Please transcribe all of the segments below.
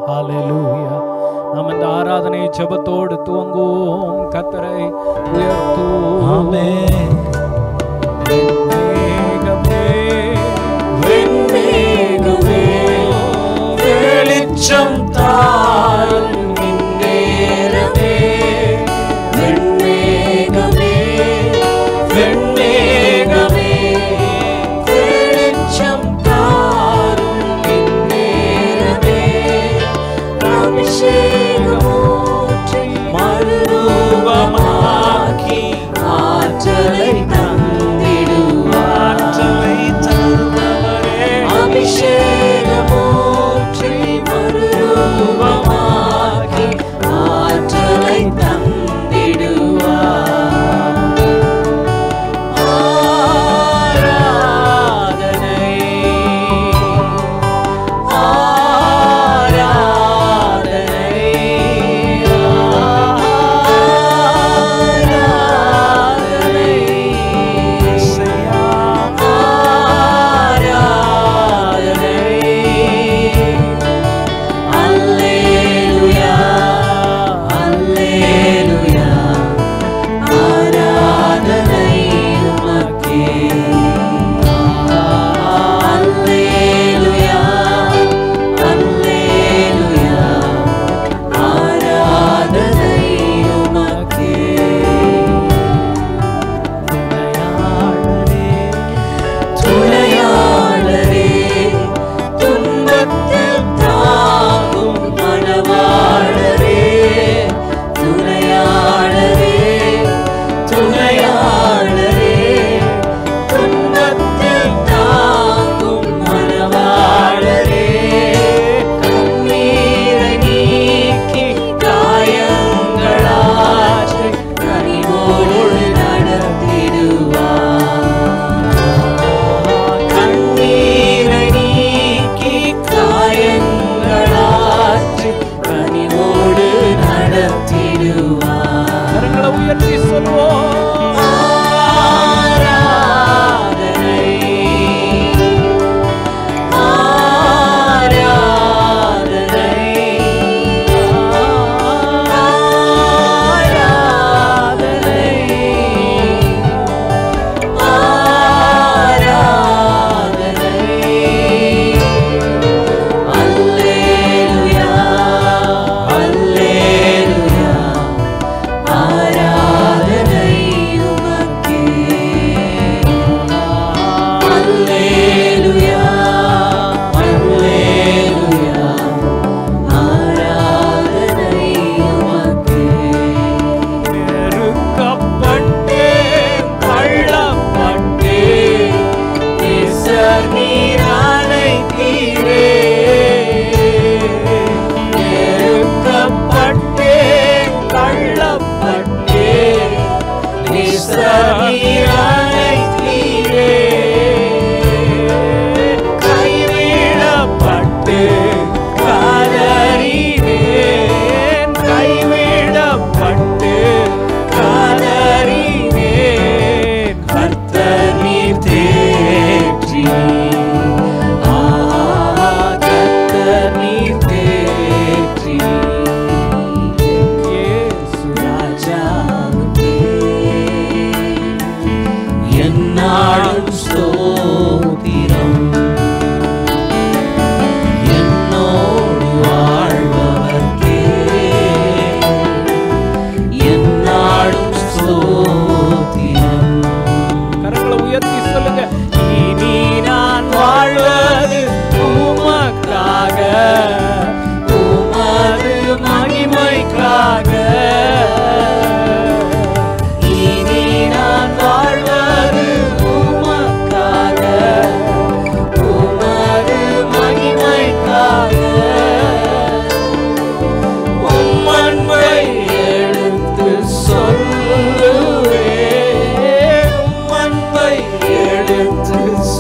ஹalleluya நாம் இந்த ஆராதனை ஜெபத்தோடு துவங்குவோம் கத்தரை உயர்த்துவோம் ஆமென் மேகமே வெண்மேகமே வெளிச்சம் தாரும் இந்நேரமே வெண்மேகமே வெண்மேகமே வெளிச்சம் தாரும் இந்நேரமே அபிஷேகமூற்றி மறுரூபமாக்கி ஆற்றலை தந்திடுவார் ஆற்றலை தந்தவரே அபிஷேகமூற்றி மறுரூபமாக்கி ஆற்றலை தந்திடுவார் ஆராதனை ஆராதனை ஆராதனை ஆராதனை அல்லேலூயா அல்லேலூயா ஆராதனை உமக்கே அல்லேலூயா அல்லேலூயா ஆராதனை உமக்கே துணையாளரே துன்பத்தில் தாங்கும் மனவாளரே துணையாளரே துணையாளரே துன்பத்தில் தாங்கும் மனவாளரே கண்ணீரை நீக்கி காயங்களாற்று கனிவோடு நடத்திடுவார் கண்ணீரை நீக்கி காயங்களாற்று கனிவோடு நடத்திடுவார் கரங்களை உயர்த்தி சொல்வோம் ஆராதனை ஆராதனை ஆராதனை ஆராதனை அல்லேலூயா அல்லேலூயா ஆராதனை உமக்கே அல்லேலூயா அல்லேலூயா ஆராதனை உமக்கே நெருக்கப்பட்டேன் தள்ளப்பட்டேன் நேசர் நீர் அழைத்தீரே நெருக்கப்பட்டேன் தள்ளப்பட்டேன் நேசர் நீர் அழைத்தீரே கைவிடப்பட்டு காதறினேன் கைவிடப்பட்டு காதறினேன் கர்த்தர் நீர் தேற்றி ஆ, கர்த்தர் நீர் தேற்றி இயேசு ராஜாவுக்கே என்னாலும் ஸ்தோத்திரம் என்னோடு வாழ்பவர்க்கே என்னாலும் ஸ்தோத்திரம் கரங்களை உயர்த்தி சொல்லுங்க இனி நான் வாழ்வது உமக்காக உமது மகிமைக்காக இனி நான் வாழ்வது உமக்காக உமது மகிமைக்காக உம் அன்பை எடுத்து சொல்லுவேன் உம் அன்பை எடுத்து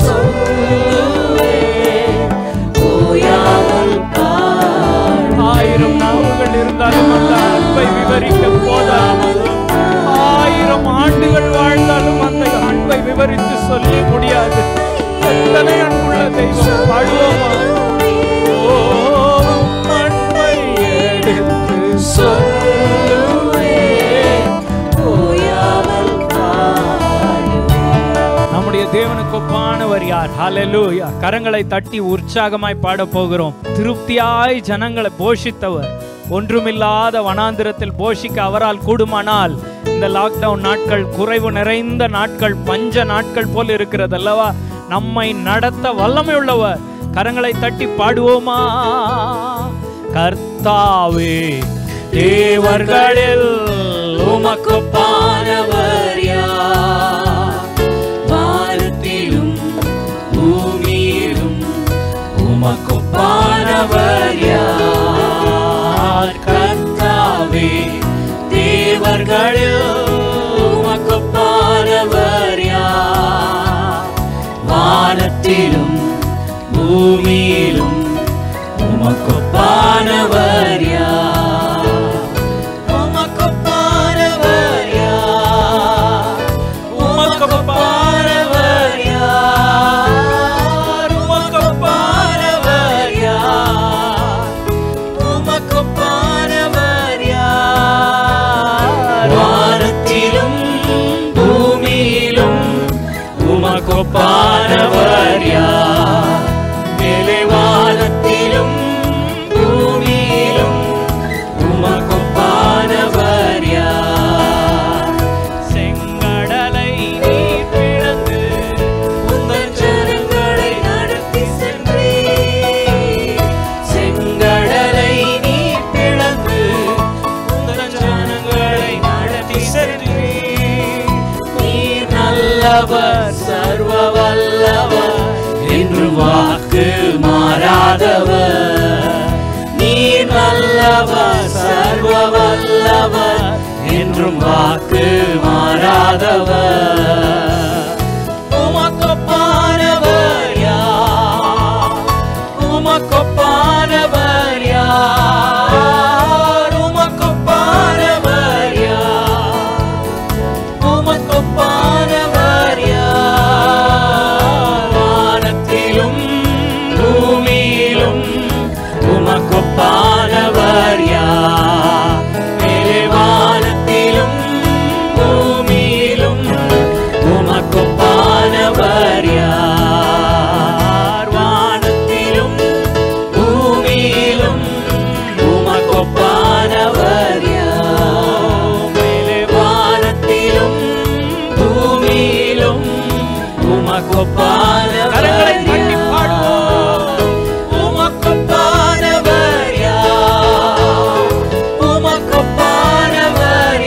சொல்லுவேன் ஓயாமல் பாடுவேன். ஆயிரம் நாவுகள் இருந்தாலும் அந்த அன்பை விவரிக்க போதாமல் ஆயிரம் ஆண்டுகள் வாழ்ந்தாலும் அந்த அன்பை விவரித்து சொல்ல முடியாது எத்தனை அன்புள்ள தெய்வம் பாடுவோமா ஓ, உம் அன்பை செய்தார் ஹalleluya கரங்களை தட்டி உற்சாகமாய் பாட போகிறோம் திருப்தியாய் ஜனங்களை போஷித்தவர் ஒன்றுமில்லாத வனாந்திரத்தில் போஷிக்க அவரால் கூடுமானால் இந்த லாக்டவுன் நாட்கள் குறைவு நிறைந்த நாட்கள் பஞ்ச நாட்கள் போல் இருக்கிறது அல்லவா நம்மை நடத்த வல்லமை உள்ளவர் கரங்களை தட்டி பாடுவோமா கர்த்தாவே தேவர்களில் உமக்கு பானவர் யார் வானத்திலும் பூமியிலும் உமக்கு பானவர் யார் கர்த்தாவே தேவர்களில் உமக்கு பானவர் யார் வானத்திலும் பூமியிலும் உமக்கு பானவர் யார் உமக்கு பானவர் யார் உமக்கு பானவர் யார் உமக்கு பானவர் யார் உமக்கு பானவர் யார் வானத்திலும் பூமியிலும் உமக்கு பானவர் யார் மேலே வானத்திலும் பூமியிலும் உமக்கு பானவர் யார் செங்கடலை நீர் பிளந்து உங்கள் ஜனங்களை நடத்தி சென்றீர் செங்கடலை நீர் பிளந்து உங்கள் ஜனங்களை நடத்தி சென்றீர் நீர் நல்லவர் சர்வ வல்லவர் என்று வாக்கு மாறாதவர் நீர் நல்லவர் சர்வ வல்லவர் என்றும் வாக்கு மாறாதவர் உமக்கொப்பானவர் யார் உமக்கொப்பானவர் யார் உமக்கொப்பானவர் யார் உமக்கொப்பானவர் யார் வானத்திலும் பூமியிலும் உமக்கொப்பானவர் யார் மேலே வானத்திலும் பூமியிலும் உமக்கொப்பானவர் யார் வானத்திலும் பூமியிலும் உமக்கொப்பானவர் யார் மேலே வானத்திலும் பூமியிலும் உமக்கொப்பானவர் கரங்களை தட்டி பாடுவோம். உமக்கொப்பானவர் யார் உமக்கொப்பானவர்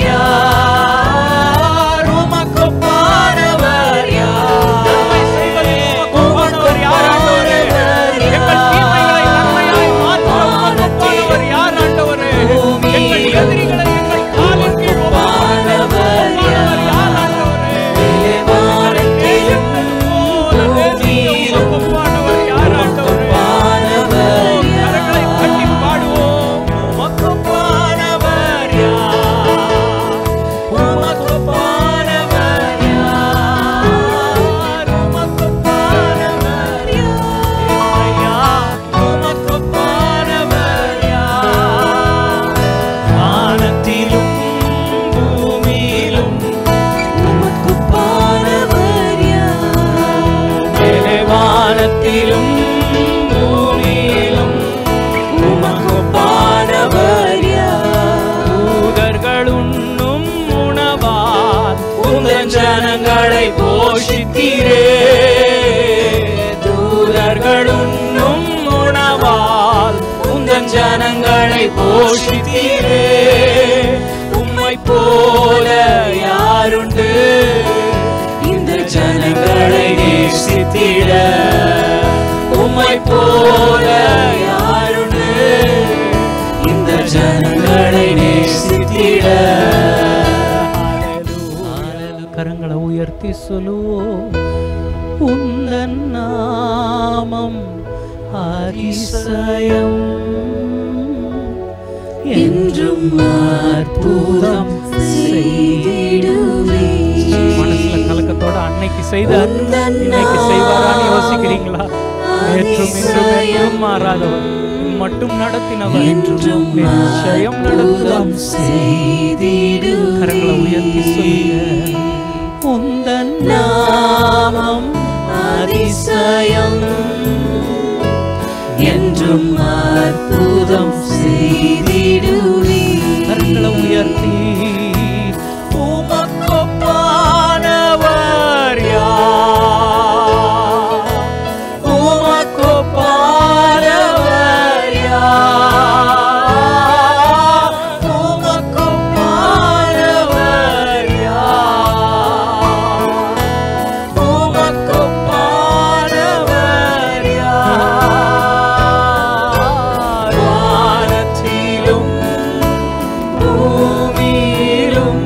யார் உமக்கொப்பானவர் யார் நன்மை செய்வது உமக்கு ஒப்பானவர் யார் ஆண்டவரே? எங்கள் தீமைகளை நன்மையாய் மாற்ற உமக்கு ஒப்பானவர் யார் ஆண்டவரே? எங்கள் எதிரிகளை எங்கள் காலின் கீழ் ஒப்பானவர் யார் ஆண்டவரே? வானத்திலும் பூமியிலும் ஒப்பானவர் யார் ஆண்டவரே? கரங்களை தட்டி பாடுவோம் உமக்கொப்பானவர் யார் உமக்கொப்பானவர் யார் உமக்கொப்பானவர் யார் உமக்கொப்பானவர் யார் வானத்திலும் பூமியிலும் உமக்கொப்பானவர் யார் மேலே வானத்திலும் பூமியிலும் உமக்கொப்பானவர் யார் தூதர்கள் உண்ணும் உணவால் உங்கள் ஜனங்களை போஷித்தீரே தூதர்கள் உண்ணும் உணவால் உங்கள் ஜனங்களை போஷித்தீரே உம்மை போல யாருண்டு இந்த ஜனங்களை நேசித்திட உம்மை போல யாருண்டு இந்த ஜனங்களை நேசித்திட கரங்களை உயர்த்தி சொல்லுவோம் உந்தன் நாமம் அதிசயம் என்றும் அற்புதம் செய்திடுவே மனசுல கலக்கத்தோட அன்னைக்கு செய்தார் இன்னைக்கு செய்வாரான்னு யோசிக்கிறீங்களா நேற்றும் இன்றும் என்றும் மாறாதவர் மட்டும் நடத்தினவர் என்றும் நிச்சயம் நடத்துவார் செய்திடு கரங்களை உயர்த்தி சொல்லுங்க உந்தன் நாமம் அதிசயம் என்றும் அற்புதம் செய்திடுவே கரங்களை உயர்த்தி உமக்கொப்பானவர் யார் உமக்கொப்பானவர் யார் உமக்கொப்பானவர் யார் உமக்கொப்பானவர் யார் வானத்திலும் பூமியிலும்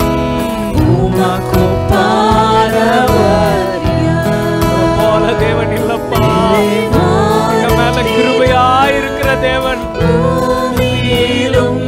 உமக்கொப்பானவர் யார் போல தேவன் இல்லப்பா எங்க மேல கிருபையா இருக்கிற தேவன் பூமியிலும்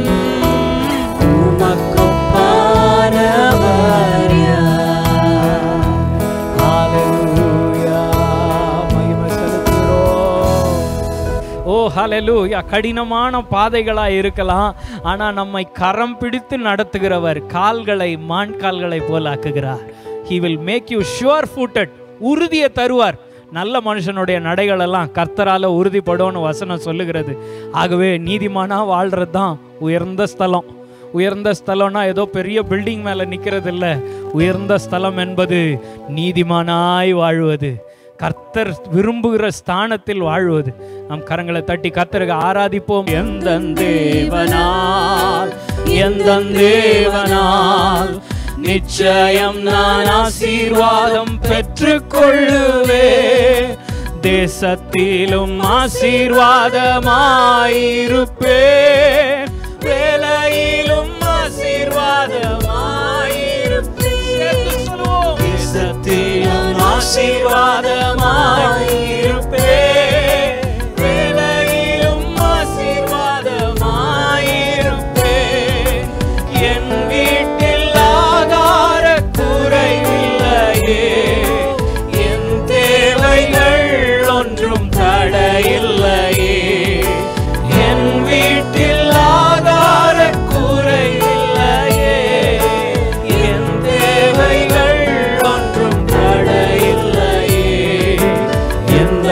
உமக்கொப்பானவர் யார் ஹalleluya மகிமை செலுத்துகிறோம் ஓ ஹalleluya கடினமான பாதைகளா இருக்கலாம் ஆனா நம்மை கரம் பிடித்து நடத்துகிறவர் கால்களை மான் கால்களை போல ஆக்குகிறார் he will make you sure footed உறுதியை தருவார் நல்ல மனுஷனுடைய நடைகள் எல்லாம் கர்த்தரால உறுதிப்படும்னு வசனம் சொல்லுகிறது ஆகவே நீதிமானா வாழ்றது தான் உயர்ந்த ஸ்தலம் உயர்ந்த ஸ்தலம்னா ஏதோ பெரிய பில்டிங் மேலே நிற்கிறது இல்லை உயர்ந்த ஸ்தலம் என்பது நீதிமானாய் வாழ்வது கர்த்தர் விரும்புகிற ஸ்தானத்தில் வாழ்வது நம் கரங்களை தட்டி கர்த்தருக்கு ஆராதிப்போம் எந்த தேவனால் எந்த தேவனால் நிச்சயம் நான் ஆசீர்வாதம் பெற்றுக்கொள்ளுவே தேசத்திலும் ஆசீர்வாதமாயிருப்பேன் வேலையிலும் ஆசீர்வாதமாயிருப்பேன் தேசத்திலும் ஆசீர்வாதமாயிருப்பேன் வேலையிலும் ஆசீர்வாதமாயிருப்பேன் என் வீட்டில் ஆகார குறைவில்லையே என் தேவைகள் ஒன்றும் தடையில்லையே என் வீட்டில் ஆகார குறைவில்லையே என் தேவைகள் ஒன்றும் தடையில்லையே எந்த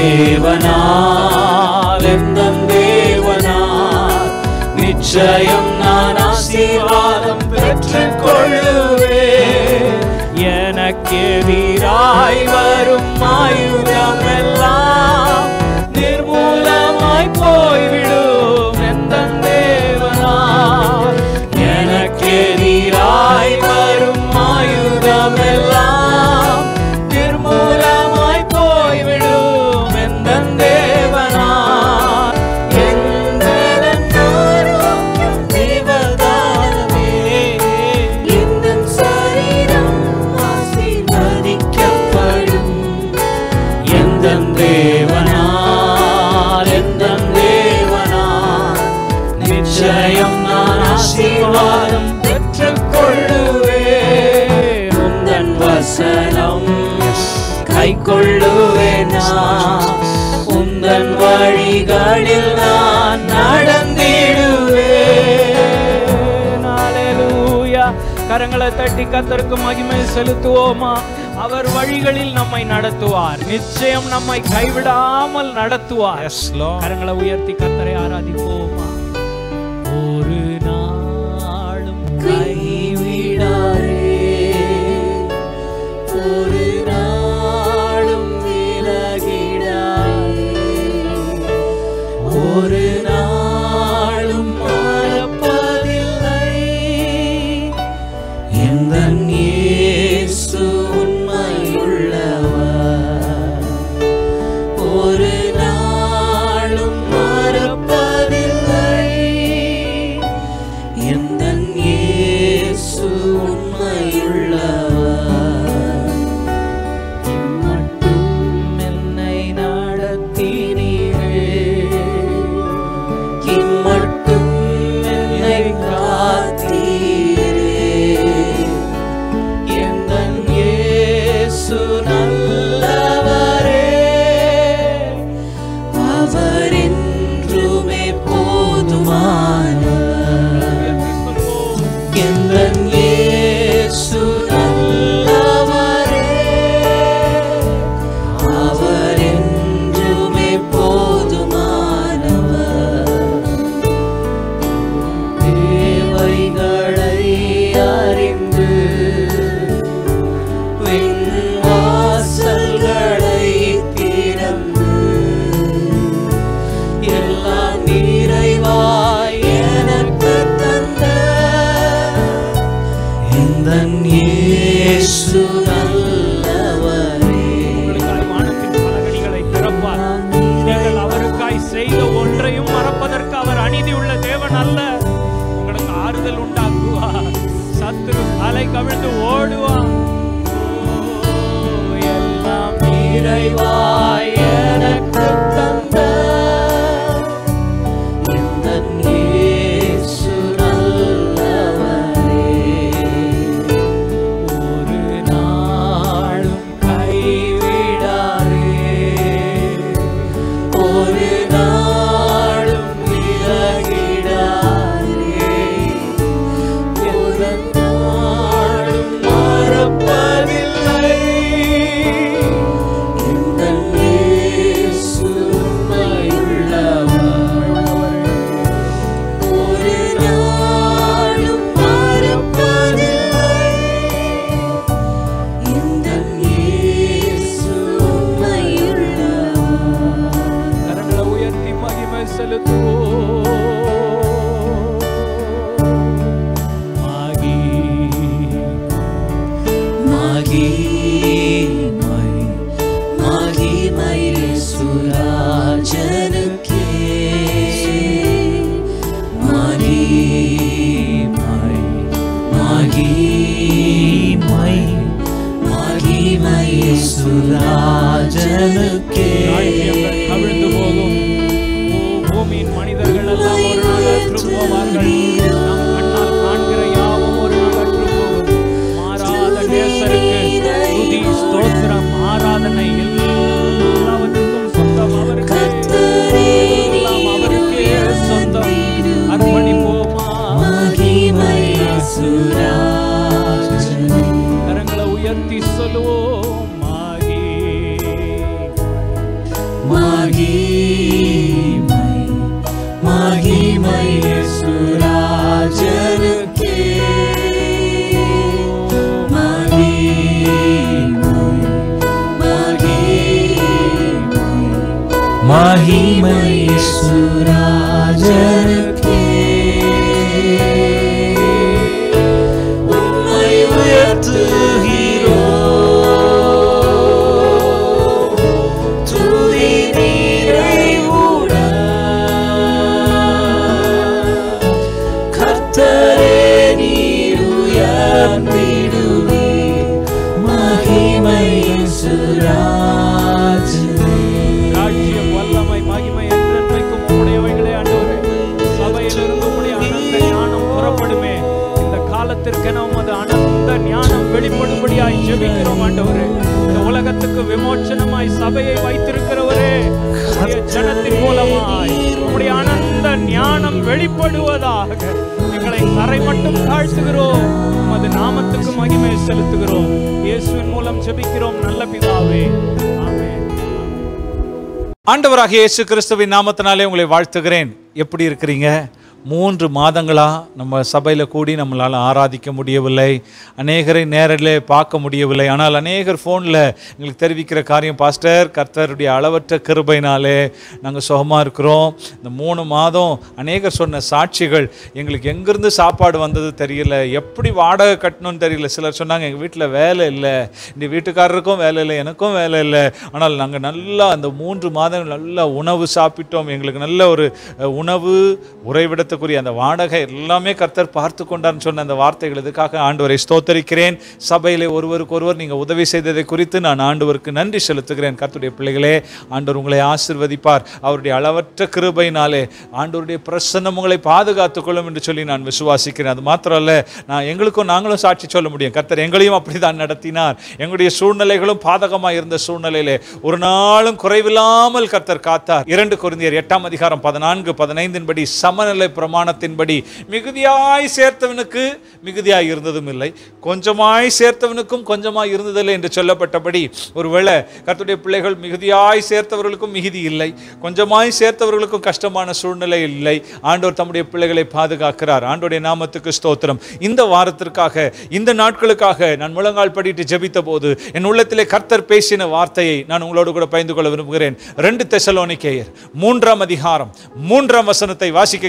தேவனால் எந்த தேவனால் நிச்சயம் நான் ஆசீர்வாதம் பெற்றுக்கொள்ளுவே எனக்கு எதிராய் வரும் ஆயுதம் எல்லாம் நிர்மூலமாய் போய்விடும் எந்த தேவனால் எனக்கு எதிராய் வரும் ஆயுதம் எல்லாம் நிர்மூலமாய் போய்விடும் எந்த தேவனால் எந்த ஆரோக்கியம் தேவதானமே இந்த சரீரம் ஆசீர்வதிக்கப்படும் எந்த தேவனால் எந்த தேவனால் நிச்சயம் நான் ஆசீர்வாதம் பெற்றுக்கொள்ளுவே உந்தன் வசனம் கை கொள்ளுவேன் நான் உந்தன் வழிகளில் நான் நடந்திடுவேன் ஹalleluya கரங்களை தட்டி கத்தருக்கு மகிமை செலுத்துவோமா அவர் வழிகளில் நம்மை நடத்துவார் நிச்சயம் நம்மை கைவிடாமல் நடத்துவார் கரங்களை உயர்த்தி கத்தரை ஆராதிப்போமா ஒரு நாளும் கைவிடாரே ஒரு நாளும் விலகிடாரே ஒரு நாளும் மறப்பதில்லை எந்த இயேசு உண்மையுள்ளவர் ஒரு நாளும் மறப்பதில்லை எந்த இயேசு உண்மையுள்ளவர் மட்டும் என்னை நடத்தினீரே இம்மட்டும் என்னை காத்தீரே எந்தன் இயேசு நல்லவரே அவர் என்றுமே போதுமானவர் எந்தன் இயேசு நல்லவரே இயேசு நல்லவரே உங்களுக்காய் வானத்தின் பலகணிகளை திறப்பார் நீங்கள் அவருக்காய் செய்த ஒன்றையும் மறப்பதற்கு அவர் அநீதி உள்ள தேவன் அல்ல உங்களுக்கு ஆறுதல் உண்டாக்குவார் சத்துரு தலை கவிழ்ந்து ஓடுவார் ஓ, எல்லாம் இறைவாய் எனக்கு தந்த எந்தன் இயேசு நல்லவரே ஒரு நாளும் கைவிடாரே ஒரு நாளும் விலகிடாரே ஒரு நாளும் மறப்பதில்லை எந்தன் இயேசு உண்மையுள்ளவர். ஒரு நாளும் மறப்பதில்லை. எந்தன் இயேசு உண்மையுள்ளவர். கரங்களை உயர்த்தி மகிமை செலுத்துவோம் மகி மகிமை மகிமை சுராஜனுக்கே மகிமை மகிமை மகிமை சுராஜனுக்கே ராஜ்யங்கள் கவிழ்ந்து போகும் ஓ, பூமியின் மனிதர்கள் எல்லாம் ஒரு நாள் அற்று போவார்கள் நம் கண்ணால் காண்கிற யாவும் ஒரு நாள் அற்று போகும் மாறாத நேசருக்கு துதி ஸ்தோத்திரம் ஆராதனை எல்லாவற்றுக்கும் சொந்தம் அவருக்கு எல்லாம் அவருக்கே சொந்தம் அர்ப்பணிப்போமா மகிமை சுராஜனுக்கே கரங்களை உயர்த்தி சொல்லுவோம் மாகி மகிமை மகிமை சுராஜனுக்கே மகிமை மகிமை மகிமை சுராஜனுக்கே உம்மை உயர்த்துகிறோம் துதி நிறைவுடன் கர்த்தரே நீர் உயர்ந்திடுவீர் மகிமை சுராஜனே ராஜ்யம் வல்லமை மகிமை என்றென்றைக்கும் உம்முடையவைகளே ஆண்டவரே சபையிலிருந்து உம்முடைய அனந்த ஞானம் புறப்படுமே இந்த காலத்திற்கென உமது அனந்த ஞானம் வெளிப்படும்படியாய் ஜெபிக்கிறோம் ஆண்டவரே இந்த உலகத்துக்கு விமோச்சனமாய் சபையை வைத்திருக்கிறவரே உம்முடைய ஜனத்தின் மூலமாய் உம்முடைய அனந்த ஞானம் வெளிப்படுவதாக எங்களை தரை மட்டும் தாழ்த்துகிறோம் உமது நாமத்துக்கு மகிமை செலுத்துகிறோம் இயேசுவின் மூலம் ஜெபிக்கிறோம் நல்ல பிதாவே ஆமென் ஆண்டவராகிய இயேசு கிறிஸ்துவின் நாமத்தினாலே உங்களை வாழ்த்துகிறேன் எப்படி இருக்கிறீங்க மூன்று மாதங்களா நம்ம சபையில் கூடி நம்மளால் ஆராதிக்க முடியவில்லை அநேகரை நேரில் பார்க்க முடியவில்லை ஆனால் அநேகர் ஃபோனில் எங்களுக்கு தெரிவிக்கிற காரியம் பாஸ்டர் கர்த்தருடைய அளவற்ற கிருபைனாலே நாங்கள் சுகமாக இருக்கிறோம் இந்த மூணு மாதம் அநேகர் சொன்ன சாட்சிகள் எங்களுக்கு எங்கேருந்து சாப்பாடு வந்தது தெரியல எப்படி வாடகை கட்டணும்னு தெரியல சிலர் சொன்னாங்க எங்கள் வீட்டில் வேலை இல்லை இந்த வீட்டுக்காரருக்கும் வேலை இல்லை எனக்கும் வேலை இல்லை ஆனால் நாங்கள் நல்லா அந்த மூன்று மாதங்கள் நல்லா உணவு சாப்பிட்டோம் எங்களுக்கு நல்ல ஒரு அஹ், உணவு உறைவிடத்துக்குரிய அந்த வாடகை எல்லாமே கர்த்தர் பார்த்து கொண்டார்னு சொன்ன அந்த வார்த்தைகள் இதுக்காக ஆண்டவரை ஸ்தோத்தரிக்கிறேன் சபையிலே ஒருவருக்கு ஒருவர் நீங்கள் உதவி செய்ததை குறித்து நான் ஆண்டவருக்கு நன்றி செலுத்துகிறேன் கர்த்தருடைய பிள்ளைகளே ஆண்டவர் உங்களை ஆசிர்வதிப்பார் அவருடைய அளவற்ற கிருபையினாலே ஆண்டவருடைய பிரசன்னம் உங்களை பாதுகாத்துக் கொள்ளும் என்று சொல்லி நான் விசுவாசிக்கிறேன் அது மாத்திரம் அல்ல நான் எங்களுக்கும் நாங்களும் சாட்சி சொல்ல முடியும் கர்த்தர் எங்களையும் அப்படிதான் நடத்தினார் எங்களுடைய சூழ்நிலைகளும் பாதகமாக இருந்த சூழ்நிலையிலே ஒரு நாளும் குறைவில்லாமல் கர்த்தர் காத்தார் இரண்டு குருந்தியர் எட்டாம் அதிகாரம் பதினான்கு பதினைந்தின் படி சமநிலை பிரமாணத்தின்படி மிகுதியாய் சேர்த்தவனுக்கு மிகுதியாய் இருந்ததும் இல்லை கொஞ்சமாய் சேர்த்தவனுக்கும் கொஞ்சமாய் இருந்ததில்லை என்று சொல்லப்பட்டபடி ஒருவேளை கர்த்தருடைய பிள்ளைகள் மிகுதியாய் சேர்த்தவர்களுக்கும் மிகுதி இல்லை கொஞ்சமாய் சேர்த்தவர்களுக்கும் கஷ்டமான சூழ்நிலை இல்லை ஆண்டவர் தம்முடைய பிள்ளைகளை பாதுகாக்கிறார் ஆண்டோடைய நாமத்துக்கு ஸ்தோத்திரம் இந்த வாரத்திற்காக இந்த நாட்களுக்காக நான் முழங்கால் படிட்டு ஜெபித்த போது என் உள்ளத்திலே கர்த்தர் பேசின வார்த்தையை நான் உங்களோடு கூட பகிர்ந்து கொள்ள விரும்புகிறேன் ரெண்டு தெசலோனிக்கேயர் மூன்றாம் அதிகாரம் மூன்றாம் வசனத்தை வாசிக்க கேட்போம்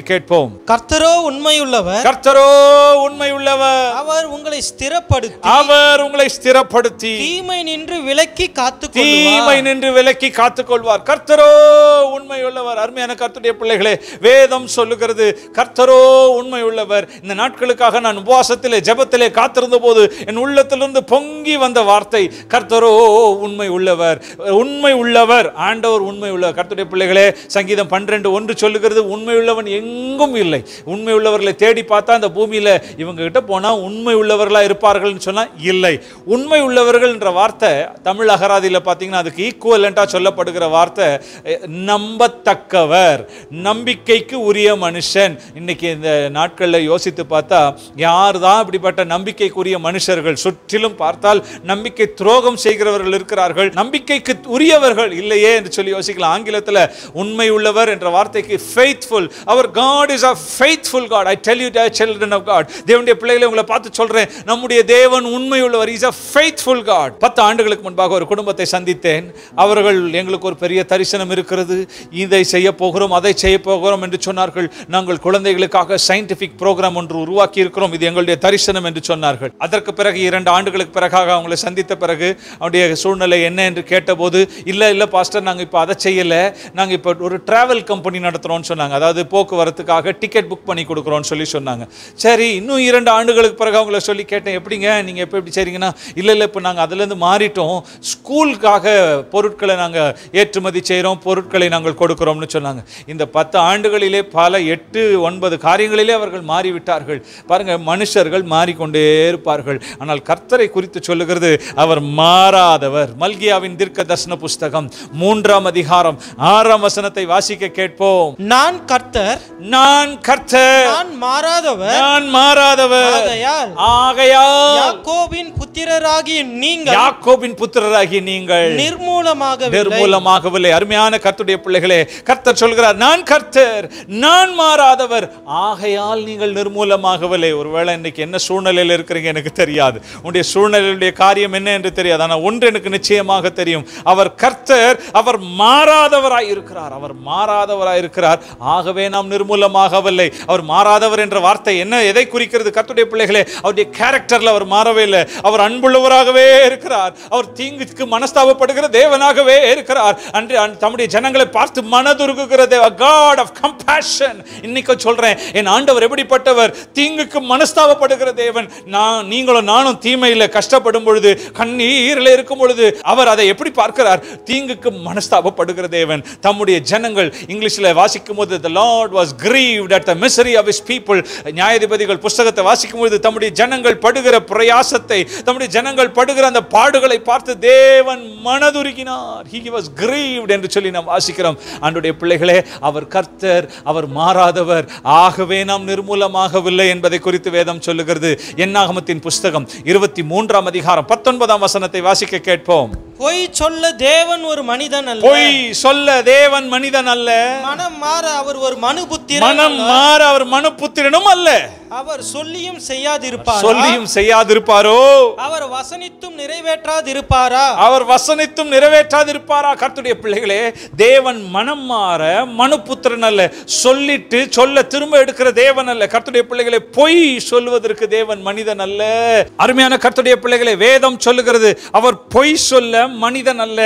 கேட்போம் கர்த்தரோ உண்மையுள்ளவர் கர்த்தரோ உண்மை உள்ளவர் அவர் உங்களை ஸ்திரப்படுத்தி அவர் உங்களை ஸ்திரப்படுத்தி தீமை நின்று விலக்கி காத்து தீமை நின்று விலக்கி காத்துக்கொள்வார் கர்த்தரோ உண்மை உள்ளவர் அருமையான கர்த்தருடைய பிள்ளைகளே வேதம் சொல்லுகிறது கர்த்தரோ உண்மை உள்ளவர் இந்த நாட்களுக்காக நான் உபவாசத்திலே ஜெபத்திலே காத்திருந்த போது என் உள்ளத்திலிருந்து பொங்கி வந்த வார்த்தை கர்த்தரோ உண்மை உள்ளவர் உண்மை உள்ளவர் ஆண்டவர் உண்மை உள்ளவர் கர்த்தருடைய பிள்ளைகளே சங்கீதம் பன்னிரண்டு ஒன்று சொல்லுகிறது உண்மை உள்ளவன் எங்கும் இல்லை உண்மை உள்ளவர்களை தேடி பார்த்தா அந்த பூமியில இவங்க கிட்ட போனா உண்மை உள்ளவர்களா இருப்பார்கள்னு சொன்னா இல்லை உண்மை உள்ளவர்கள் என்ற வார்த்தை தமிழ் அகராதியில பார்த்தீங்கன்னா அதுக்கு ஈக்குவலண்டா சொல்லப்படுகிற வார்த்தை அஹ், நம்பத்தக்கவர் நம்பிக்கைக்கு உரிய மனுஷன் இன்னைக்கு இந்த நாட்களில் யோசித்து பார்த்தா யார் தான் இப்படிப்பட்ட நம்பிக்கைக்குரிய மனுஷர்கள் சுற்றிலும் பார்த்தால் நம்பிக்கை துரோகம் செய்கிறவர்கள் இருக்கிறார்கள் நம்பிக்கைக்கு உரியவர்கள் இல்லையே என்று சொல்லி யோசிக்கலாம் ஆங்கிலத்தில் உண்மை உள்ளவர் என்ற வார்த்தைக்கு ஃபெய்த்ஃபுல் அவர் God is a faithful God I tell you children of God தேவனுடைய பிள்ளைகளை உங்களை பார்த்து சொல்றேன் நம்முடைய தேவன் உண்மை உள்ளவர் இஸ் அ ஃபெய்த்ஃபுல் காட் பத்து ஆண்டுகளுக்கு முன்பாக ஒரு குடும்பத்தை சந்தித்தேன் அவர்கள் எங்களுக்கு ஒரு பெரிய தரிசனம் இருக்கிறது இதை செய்ய போகிறோம் அதை செய்ய போகிறோம் என்று சொன்னார்கள் நாங்கள் குழந்தைகளுக்காக சயின்டிஃபிக் ப்ரோக்ராம் ஒன்று உருவாக்கி இருக்கிறோம் இது எங்களுடைய தரிசனம் என்று சொன்னார்கள் அதற்கு பிறகு இரண்டு ஆண்டுகளுக்கு பிறகாக அவங்களை சந்தித்த பிறகு அவருடைய சூழ்நிலை என்ன என்று கேட்டபோது இல்லை இல்லை பாஸ்டர் நாங்கள் இப்போ அதை செய்யலை நாங்கள் இப்போ ஒரு டிராவல் கம்பெனி நடத்துகிறோம்னு சொன்னாங்க அதாவது போக்குவரத்துக்காக டிக்கெட் புக் பண்ணி கொடுக்குறோம்னு சொல்லி சொன்னாங்க சரி இன்னும் இரண்டு ஆண்டுகளுக்கு பிறகு அவங்கள சொல்லி கேட்டேன் எப்படிங்க நீங்கள் எப்போ எப்படி செய்றீங்கன்னா இல்லை இல்லை இப்போ நாங்கள் அதுலேருந்து மாறிட்டோம் ஸ்கூலுக்காக பொருட்களை நாங்கள் ஏற்றுமதி செய்கிறோம் பொருட்களை நாங்கள் கொடுக்கிறோம்னு சொன்னாங்க இந்த பத்து ஆண்டுகளிலே பல எட்டு ஒன்பது காரியங்களிலே அவர்கள் மாறிவிட்டார்கள் பாருங்க மனுஷர்கள் மாறிக்கொண்டே இருப்பார்கள் ஆனால் கர்த்தரை குறித்து சொல்லுகிறது அவர் மாறாதவர் மல்கியாவின் தீர்க்க தர்சன புஸ்தகம் மூன்றாம் அதிகாரம் ஆறாம் வசனத்தை வாசிக்க கேட்போம் நான் கர்த்தர் நான் கர்த்தர் நான் மாறாதவர் நான் மாறாதவர் ஆகையால் ஆகையால் யாக்கோபின் புத்திரராகிய நீங்கள் யாக்கோபின் புத்திரராகி நீங்கள் நிர்மூலமாக நிர்மூலமாகவில்லை அருமையான கர்த்தருடைய பிள்ளைகளே கர்த்தர் சொல்கிறார் நான் கர்த்தர் நான் மாறாதவர் ஆகையால் நீங்கள் நிர்மூலமாகவில்லை ஒருவேளை இன்னைக்கு என்ன சூழ்நிலையில் இருக்கிறீங்க எனக்கு தெரியாது உங்களுடைய சூழ்நிலையுடைய காரியம் என்ன என்று தெரியாது ஆனால் ஒன்று எனக்கு நிச்சயமாக தெரியும் அவர் கர்த்தர் அவர் மாறாதவராய் இருக்கிறார் அவர் மாறாதவராய் இருக்கிறார் ஆகவே நாம் நிர்மூலமாகவில்லை அவர் மாறாதவர் என்ற வார்த்தை என்ன எதை குறிக்கிறது கர்த்தருடைய பிள்ளைகளே அவருடைய கேரக்டர்ல அவர் மாறவே இல்லை அவர் அன்புள்ளவராகவே இருக்கிறார் அவர் தீங்குக்கு மனஸ்தாபப்படுகிற தேவனாகவே இருக்கிறார் அன்று அன்- தம்முடைய ஜனங்களை பார்த்து மனதுருகுகிற தேவ காட் ஆஃப் கம்பேஷன் இன்னைக்கு சொல்றேன் என் ஆண்டவர் எப்படிப்பட்டவர் தீங்குக்கு மனஸ்தாபப்படுகிற தேவன் நான் நீங்களும் நானும் தீமையில கஷ்டப்படும் பொழுது கண்ணீரில் இருக்கும் பொழுது அவர் அதை எப்படி பார்க்கிறார் தீங்குக்கு மனஸ்தாபப்படுகிற தேவன் தம்முடைய ஜனங்கள் இங்கிலீஷ்ல வாசிக்கும் போது the lord was grieved at the misery of his people நியாயாதிபதிகள் புஸ்தகத்தை வாசிக்கும் பொழுது தம்முடைய ஜனங்கள் படுகிற பிரயாசத்தை தம்முடைய ஜனங்கள் படுகிற அந்த பாடுகளை பார்த்து தேவன் மனதுருகினார் he was grieved என்று சொல்லி நாம் வாசிக்கிறோம் ஆண்டுடைய பிள்ளைகளே அவர் கர்த்தர் அவர் மாறாதவர் ஆகவே நாம் நிர்மூலமாகவில்லை என்பதை குறித்து வேதம் சொல்லுகிறது என்னாகமத்தின் புஸ்தகம் இருபத்தி மூன்றாம் அதிகாரம் பத்தொன்பதாம் வசனத்தை வாசிக்க கேட்போம் பொய் சொல்ல தேவன் ஒரு மனிதன் அல்ல பொய் சொல்ல தேவன் மனிதன் அல்ல மனம் மாற அவர் ஒரு மனு புத்திரன் மனம் அல்ல. மாற அவர் மனுப்புத்திரனும் அல்ல அவர் சொல்லியும் செய்யாதிருப்பார் சொல்லியும் செய்யாதிருப்பாரோ அவர் வசனித்தும் நிறைவேற்றாதிருப்பாரா அவர் வசனித்தும் நிறைவேற்றாதிருப்பாரா கர்த்தருடைய பிள்ளைகளே தேவன் மனம் மாற மனுப்புத்திரன் அல்ல சொல்லிட்டு சொல்ல திரும்ப எடுக்கிற தேவன் அல்ல கர்த்தருடைய பிள்ளைகளை பொய் சொல்வதற்கு தேவன் மனிதன் அல்ல அருமையான கர்த்தருடைய பிள்ளைகளை வேதம் சொல்லுகிறது அவர் பொய் சொல்ல மனிதன் அல்ல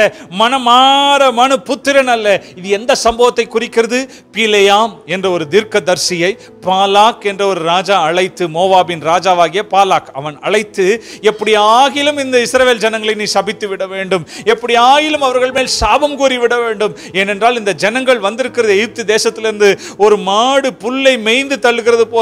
மனமாற மனு புத்திரன் அல்ல இது எந்த சம்பவத்தை குறிக்கிறது பீலையாம் என்ற ஒரு தீர்க்கதர்சியை பாலாக் என்ற ஒரு ராஜா அழைத்து மோவாபின் ராஜாவாகிய பாலாக் அவன் அழைத்து எப்படி ஆகிலும் இந்த இஸ்ரவேல் ஜனங்களை நீ சபித்து விட வேண்டும் எப்படி ஆகிலும் அவர்கள் மேல் சாபம் கூறி விட வேண்டும் ஏனென்றால் இந்த ஜனங்கள் வந்திருக்கிறது எகிப்து தேசத்திலிருந்து ஒரு மாடு புல்லை மேய்ந்து தள்ளுகிறது போல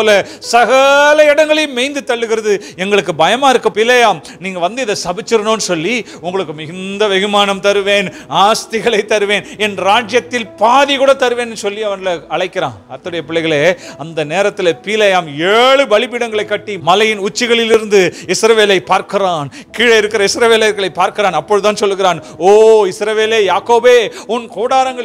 சகல இடங்களையும் மேய்ந்து தள்ளுகிறது எங்களுக்கு பயமா இருக்கு பிள்ளையாம் நீங்க வந்து இதை சபிச்சிடணும்னு சொல்லி உங்களுக்கு மிகுந்த வெகுமானம் தருவேன் ஆஸ்திகளை தருவேன் என் ராஜ்யத்தில் பாதி கூட தருவேன்னு சொல்லி அவன்ல அழைக்கிறான் அத்துடைய பிள்ளைகளே அந்த நேரத்தில் பீலையாம் ஏழு பலிபீடங்களை கட்டி மலையின் உச்சிகளிலிருந்து இஸ்ரவேலை பார்க்கிறான் கீழே இருக்கிற இஸ்ரவேலர்களை பார்க்கிறான் அப்பொழுதுதான் சொல்லுகிறான் ஓ இஸ்ரவேலே யாக்கோபே உன் கூடாரங்கள் எத்தனை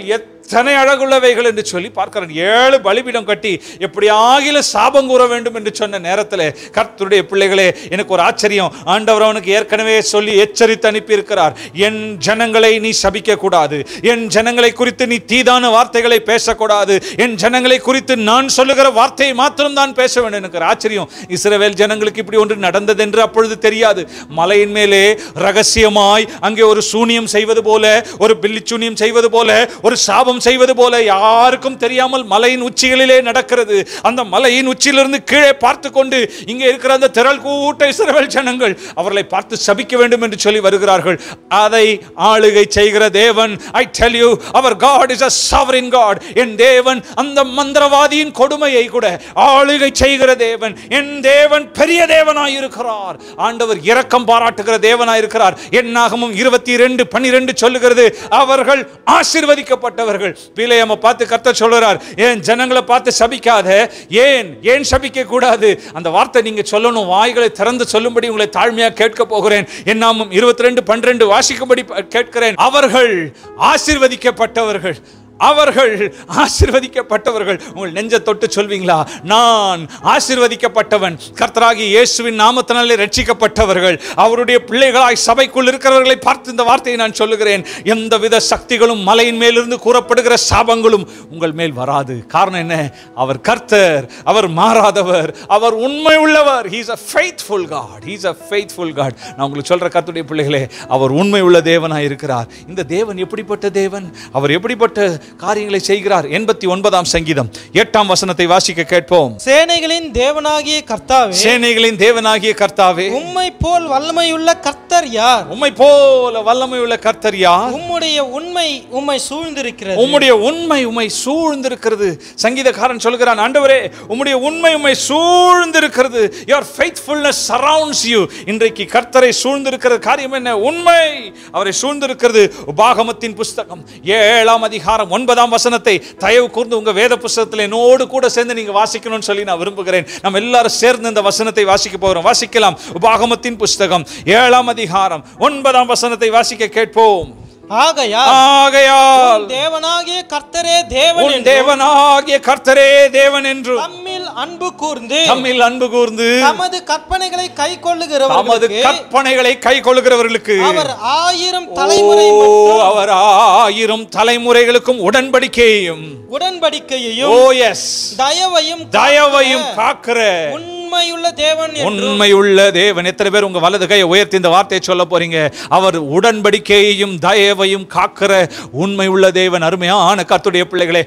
எத்தனை அழகுள்ளவைகள் என்று சொல்லி பார்க்கிறேன் ஏழு பலிபீடம் கட்டி எப்படி ஆகில சாபம் கூற வேண்டும் என்று சொன்ன நேரத்தில் கர்த்தருடைய பிள்ளைகளே எனக்கு ஒரு ஆச்சரியம் ஆண்டவர் அவனுக்கு ஏற்கனவே சொல்லி எச்சரித்து அனுப்பி இருக்கிறார் என் ஜனங்களை நீ சபிக்க கூடாது என் ஜனங்களை குறித்து நீ தீதான வார்த்தைகளை பேசக்கூடாது என் ஜனங்களை குறித்து நான் சொல்லுகிற வார்த்தையை மாத்திரம் தான் பேச வேண்டும் எனக்கு ஒரு ஆச்சரியம் இஸ்ரவேல் ஜனங்களுக்கு இப்படி ஒன்று நடந்தது என்று அப்பொழுது தெரியாது மலையின் மேலே ரகசியமாய் அங்கே ஒரு சூனியம் செய்வது போல ஒரு பில்லி சூனியம் செய்வது போல ஒரு சாபம் செய்வது போல யாருக்கும் தெரியாமல் மலையின் உச்சிகளிலே நடக்கிறது அந்த மலையின் உச்சியிலிருந்து கீழே பார்த்து கொண்டு இங்கே இருக்கிற அந்த திரள் கூட்ட இஸ்ரவேல் ஜனங்கள் அவர்களை பார்த்து சபிக்க வேண்டும் என்று சொல்லி வருகிறார்கள் அதை ஆளுகை செய்கிற தேவன் ஐ டெல் யூ அவர் God is a sovereign God என் தேவன் அந்த மந்திரவாதியின் கொடுமையை கூட ஆளுகை செய்கிற தேவன் என் தேவன் பெரிய தேவனாய் இருக்கிறார் ஆண்டவர் இரக்கம் பாராட்டுகிற தேவனாய் இருக்கிறார் என்னாகமும் இருபத்தி ரெண்டு பன்னிரெண்டு சொல்லுகிறது அவர்கள் ஆசீர்வதிக்கப்பட்டவர்கள் பிள்ளையம்ம பார்த்து கர்த்தர் சொல்றார் ஏன் ஜனங்களை பார்த்து சபிக்காத ஏன் ஏன் சபிக்க கூடாது அந்த வார்த்தை நீங்க சொல்லணும் வாய்களை திறந்து சொல்லும்படி உங்களை தாழ்மையா கேட்க போகிறேன் என்னாமும் இருபத்தி ரெண்டு பன்னிரெண்டு வாசிக்கும்படி ப- கேட்கிறேன் அவர்கள் ஆசீர்வதிக்கப்பட்டவர்கள் அவர்கள் ஆசீர்வதிக்கப்பட்டவர்கள் உங்கள் நெஞ்ச தொட்டு சொல்வீங்களா நான் ஆசீர்வதிக்கப்பட்டவன் கர்த்தராகி இயேசுவின் நாமத்தினாலே ரட்சிக்கப்பட்டவர்கள் அவருடைய பிள்ளைகளாய் சபைக்குள் இருக்கிறவர்களை பார்த்து இந்த வார்த்தையை நான் சொல்லுகிறேன் எந்தவித சக்திகளும் மலையின் மேலிருந்து கூறப்படுகிற சாபங்களும் உங்கள் மேல் வராது காரணம் என்ன அவர் கர்த்தர் அவர் மாறாதவர் அவர் உண்மை உள்ளவர் he's a faithful God he's a faithful God நான் உங்களுக்கு சொல்ற கர்த்தருடைய பிள்ளைகளே அவர் உண்மை உள்ள தேவனாய் இருக்கிறார் இந்த தேவன் எப்படிப்பட்ட தேவன் அவர் எப்படிப்பட்ட காரியங்களை செய்கிறார் எண்பத்தி ஒன்பதாம் சங்கீதம் எட்டாம் வசனத்தை வாசிக்க கேட்போம் சேனைகளின் தேவனாகிய கர்த்தாவே சேனைகளின் தேவனாகிய கர்த்தாவே உம்மை போல் வல்லமையுள்ள கர்த்தர் யார் உம்மை போல வல்லமை உள்ள கர்த்தர் யார் உம்முடைய உண்மை உம்மை சூழ்ந்திருக்கிறது உம்முடைய உண்மை உம்மை சூழ்ந்திருக்கிறது சங்கீதக்காரன் சொல்கிறான் ஆண்டவரே உம்முடைய உண்மை உம்மை சூழ்ந்திருக்கிறது your faithfulness surrounds you இன்றைக்கு கர்த்தரை சூழ்ந்திருக்கிற காரியம் என்ன உண்மை அவரை சூழ்ந்திருக்கிறது உபாகமத்தின் புஸ்தகம் ஏழாம் அதிகாரம் ஒன்பதாம் வசனத்தை தயவு கூர்ந்து உங்க வேத புஸ்தகத்தில் என்னோடு கூட சேர்ந்து நீங்க வாசிக்கணும்னு சொல்லி நான் விரும்புகிறேன் நம்ம எல்லாரும் சேர்ந்து இந்த வசனத்தை வாசிக்க போகிறோம் வாசிக்கலாம் உபாகமத்தின் புஸ்தகம் ஏழாம் அதிகாரம் ஒன்பதாம் வசனத்தை வாசிக்க கேட்போம் ஆகையா ஆகையால் தேவனாகிய கர்த்தரே தேவன் உன் என்றும் தேவனாகிய கர்த்தரே தேவன் என்று தம்மில் அன்பு கூர்ந்து தம்மில் அன்பு கூர்ந்து தமது கற்பனைகளை கை தமது கொள்ளுகிறவர்களுக்கு கற்பனைகளை கை கொள்கிறவர்களுக்கு அவர் ஆயிரம் தலைமுறை ஓ, மட்டும் அவர் ஆயிரம் தலைமுறைகளுக்கும் உடன்படிக்கையையும் உடன்படிக்கையையும் ஓ எஸ் தயவையும் தயவையும் காக்கிற உண்மையுள்ள தேவன் என்றும் உண்மையுள்ள தேவன் எத்தனை பேர் உங்க வலது கையை உயர்த்தி இந்த வார்த்தையை சொல்ல போறீங்க அவர் உடன்படிக்கையையும் தயவையும் காக்கிற உண்மையுள்ள தேவன் அருமையான கர்த்தருடைய பிள்ளைகளே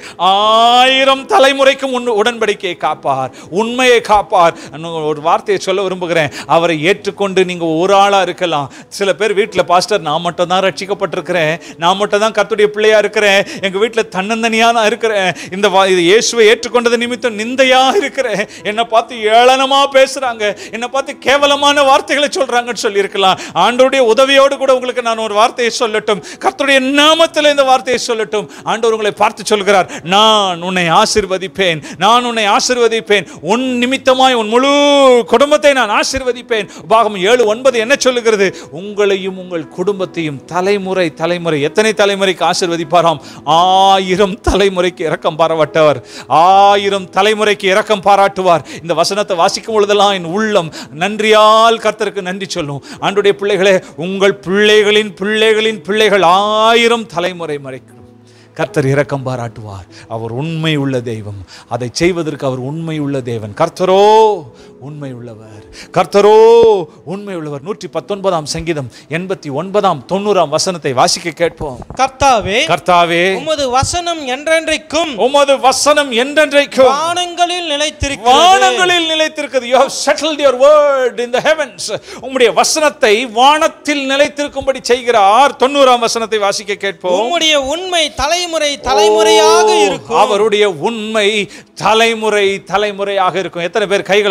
ஆயிரம் தலைமுறைக்கும் உன் உடன்படிக்கையை காப்பார் உண்மையை காப்பார் இன்னும் ஒரு வார்த்தையை சொல்ல விரும்புகிறேன் அவரை ஏற்றுக்கொண்டு நீங்க ஒரு ஆளா இருக்கலாம் சில பேர் வீட்டில் பாஸ்டர் நான் மட்டும் தான் ரட்சிக்கப்பட்டிருக்கிறேன் நான் மட்டும் தான் கர்த்தருடைய பிள்ளையா இருக்கிறேன் எங்க வீட்டில் தன்னந்தனியா நான் இருக்கிறேன் இந்த வா- இது இயேசுவை ஏற்றுக்கொண்டது நிமித்தம் நிந்தையா இருக்கிறேன் என்னை பார்த்து ஏளனமா பேசுறாங்க என்னை பார்த்து கேவலமான வார்த்தைகளை சொல்றாங்கன்னு சொல்லியிருக்கலாம் ஆண்டவருடைய உதவியோடு கூட உங்களுக்கு நான் ஒரு வார்த்தையை சொல்லட்டும் கர்த்தருடைய நாமத்தில் இந்த வார்த்தையை சொல்லட்டும் ஆண்டவர் உங்களை பார்த்து சொல்கிறார் நான் உன்னை ஆசீர்வதிப்பேன் நான் உன்னை ஆசீர்வதிப்பேன் உன் நிமித்தமாய் உன் முழு குடும்பத்தை நான் ஆசீர்வதிப்பேன் பாகம் ஏழு ஒன்பது என்ன சொல்லுகிறது உங்களையும் உங்கள் குடும்பத்தையும் தலைமுறை தலைமுறை எத்தனை தலைமுறைக்கு ஆசீர்வதிப்பாராம் ஆயிரம் தலைமுறைக்கு இரக்கம் பாராட்டவர் ஆயிரம் தலைமுறைக்கு இரக்கம் பாராட்டுவார் இந்த வசனத்தை வாசிக்கும் பொழுதெல்லாம் என் உள்ளம் நன்றியால் கர்த்தருக்கு நன்றி சொல்லும் ஆண்டுடைய பிள்ளைகளே உங்கள் பிள்ளைகளின் பிள்ளைகளின் பிள்ளைகள் ஆயிரம் தலைமுறை மறைக்கும் கர்த்தர் இரக்கம் பாராட்டுவார் அவர் உண்மை உள்ள தெய்வம் அதை செய்வதற்கு அவர் உண்மை உள்ள தேவன் கர்த்தரோ உண்மை உள்ளவர் கர்த்தரோ உண்மை உள்ளவர் நூற்றி பத்தொன்பதாம் சங்கீதம் எண்பத்தி ஒன்பதாம் தொண்ணூறாம் வசனத்தை வாசிக்க கேட்போம் கர்த்தாவே கர்த்தாவே உமது வசனம் என்றென்றைக்கும் உமது வசனம் என்றென்றைக்கும் வானங்களில் நிலைத்திருக்கிறது வானங்களில் நிலைத்திருக்கிறது you have settled your word in the heavens உம்முடைய வசனத்தை வானத்தில் நிலைத்திருக்கும்படி செய்கிறார் தொண்ணூறாம் வசனத்தை வாசிக்க கேட்போம் உம்முடைய உண்மை தலைமுறை தலைமுறையாக இருக்கும் அவருடைய உண்மை தலைமுறை தலைமுறையாக இருக்கும் எத்தனை பேர் கைகளை உயர்த்தி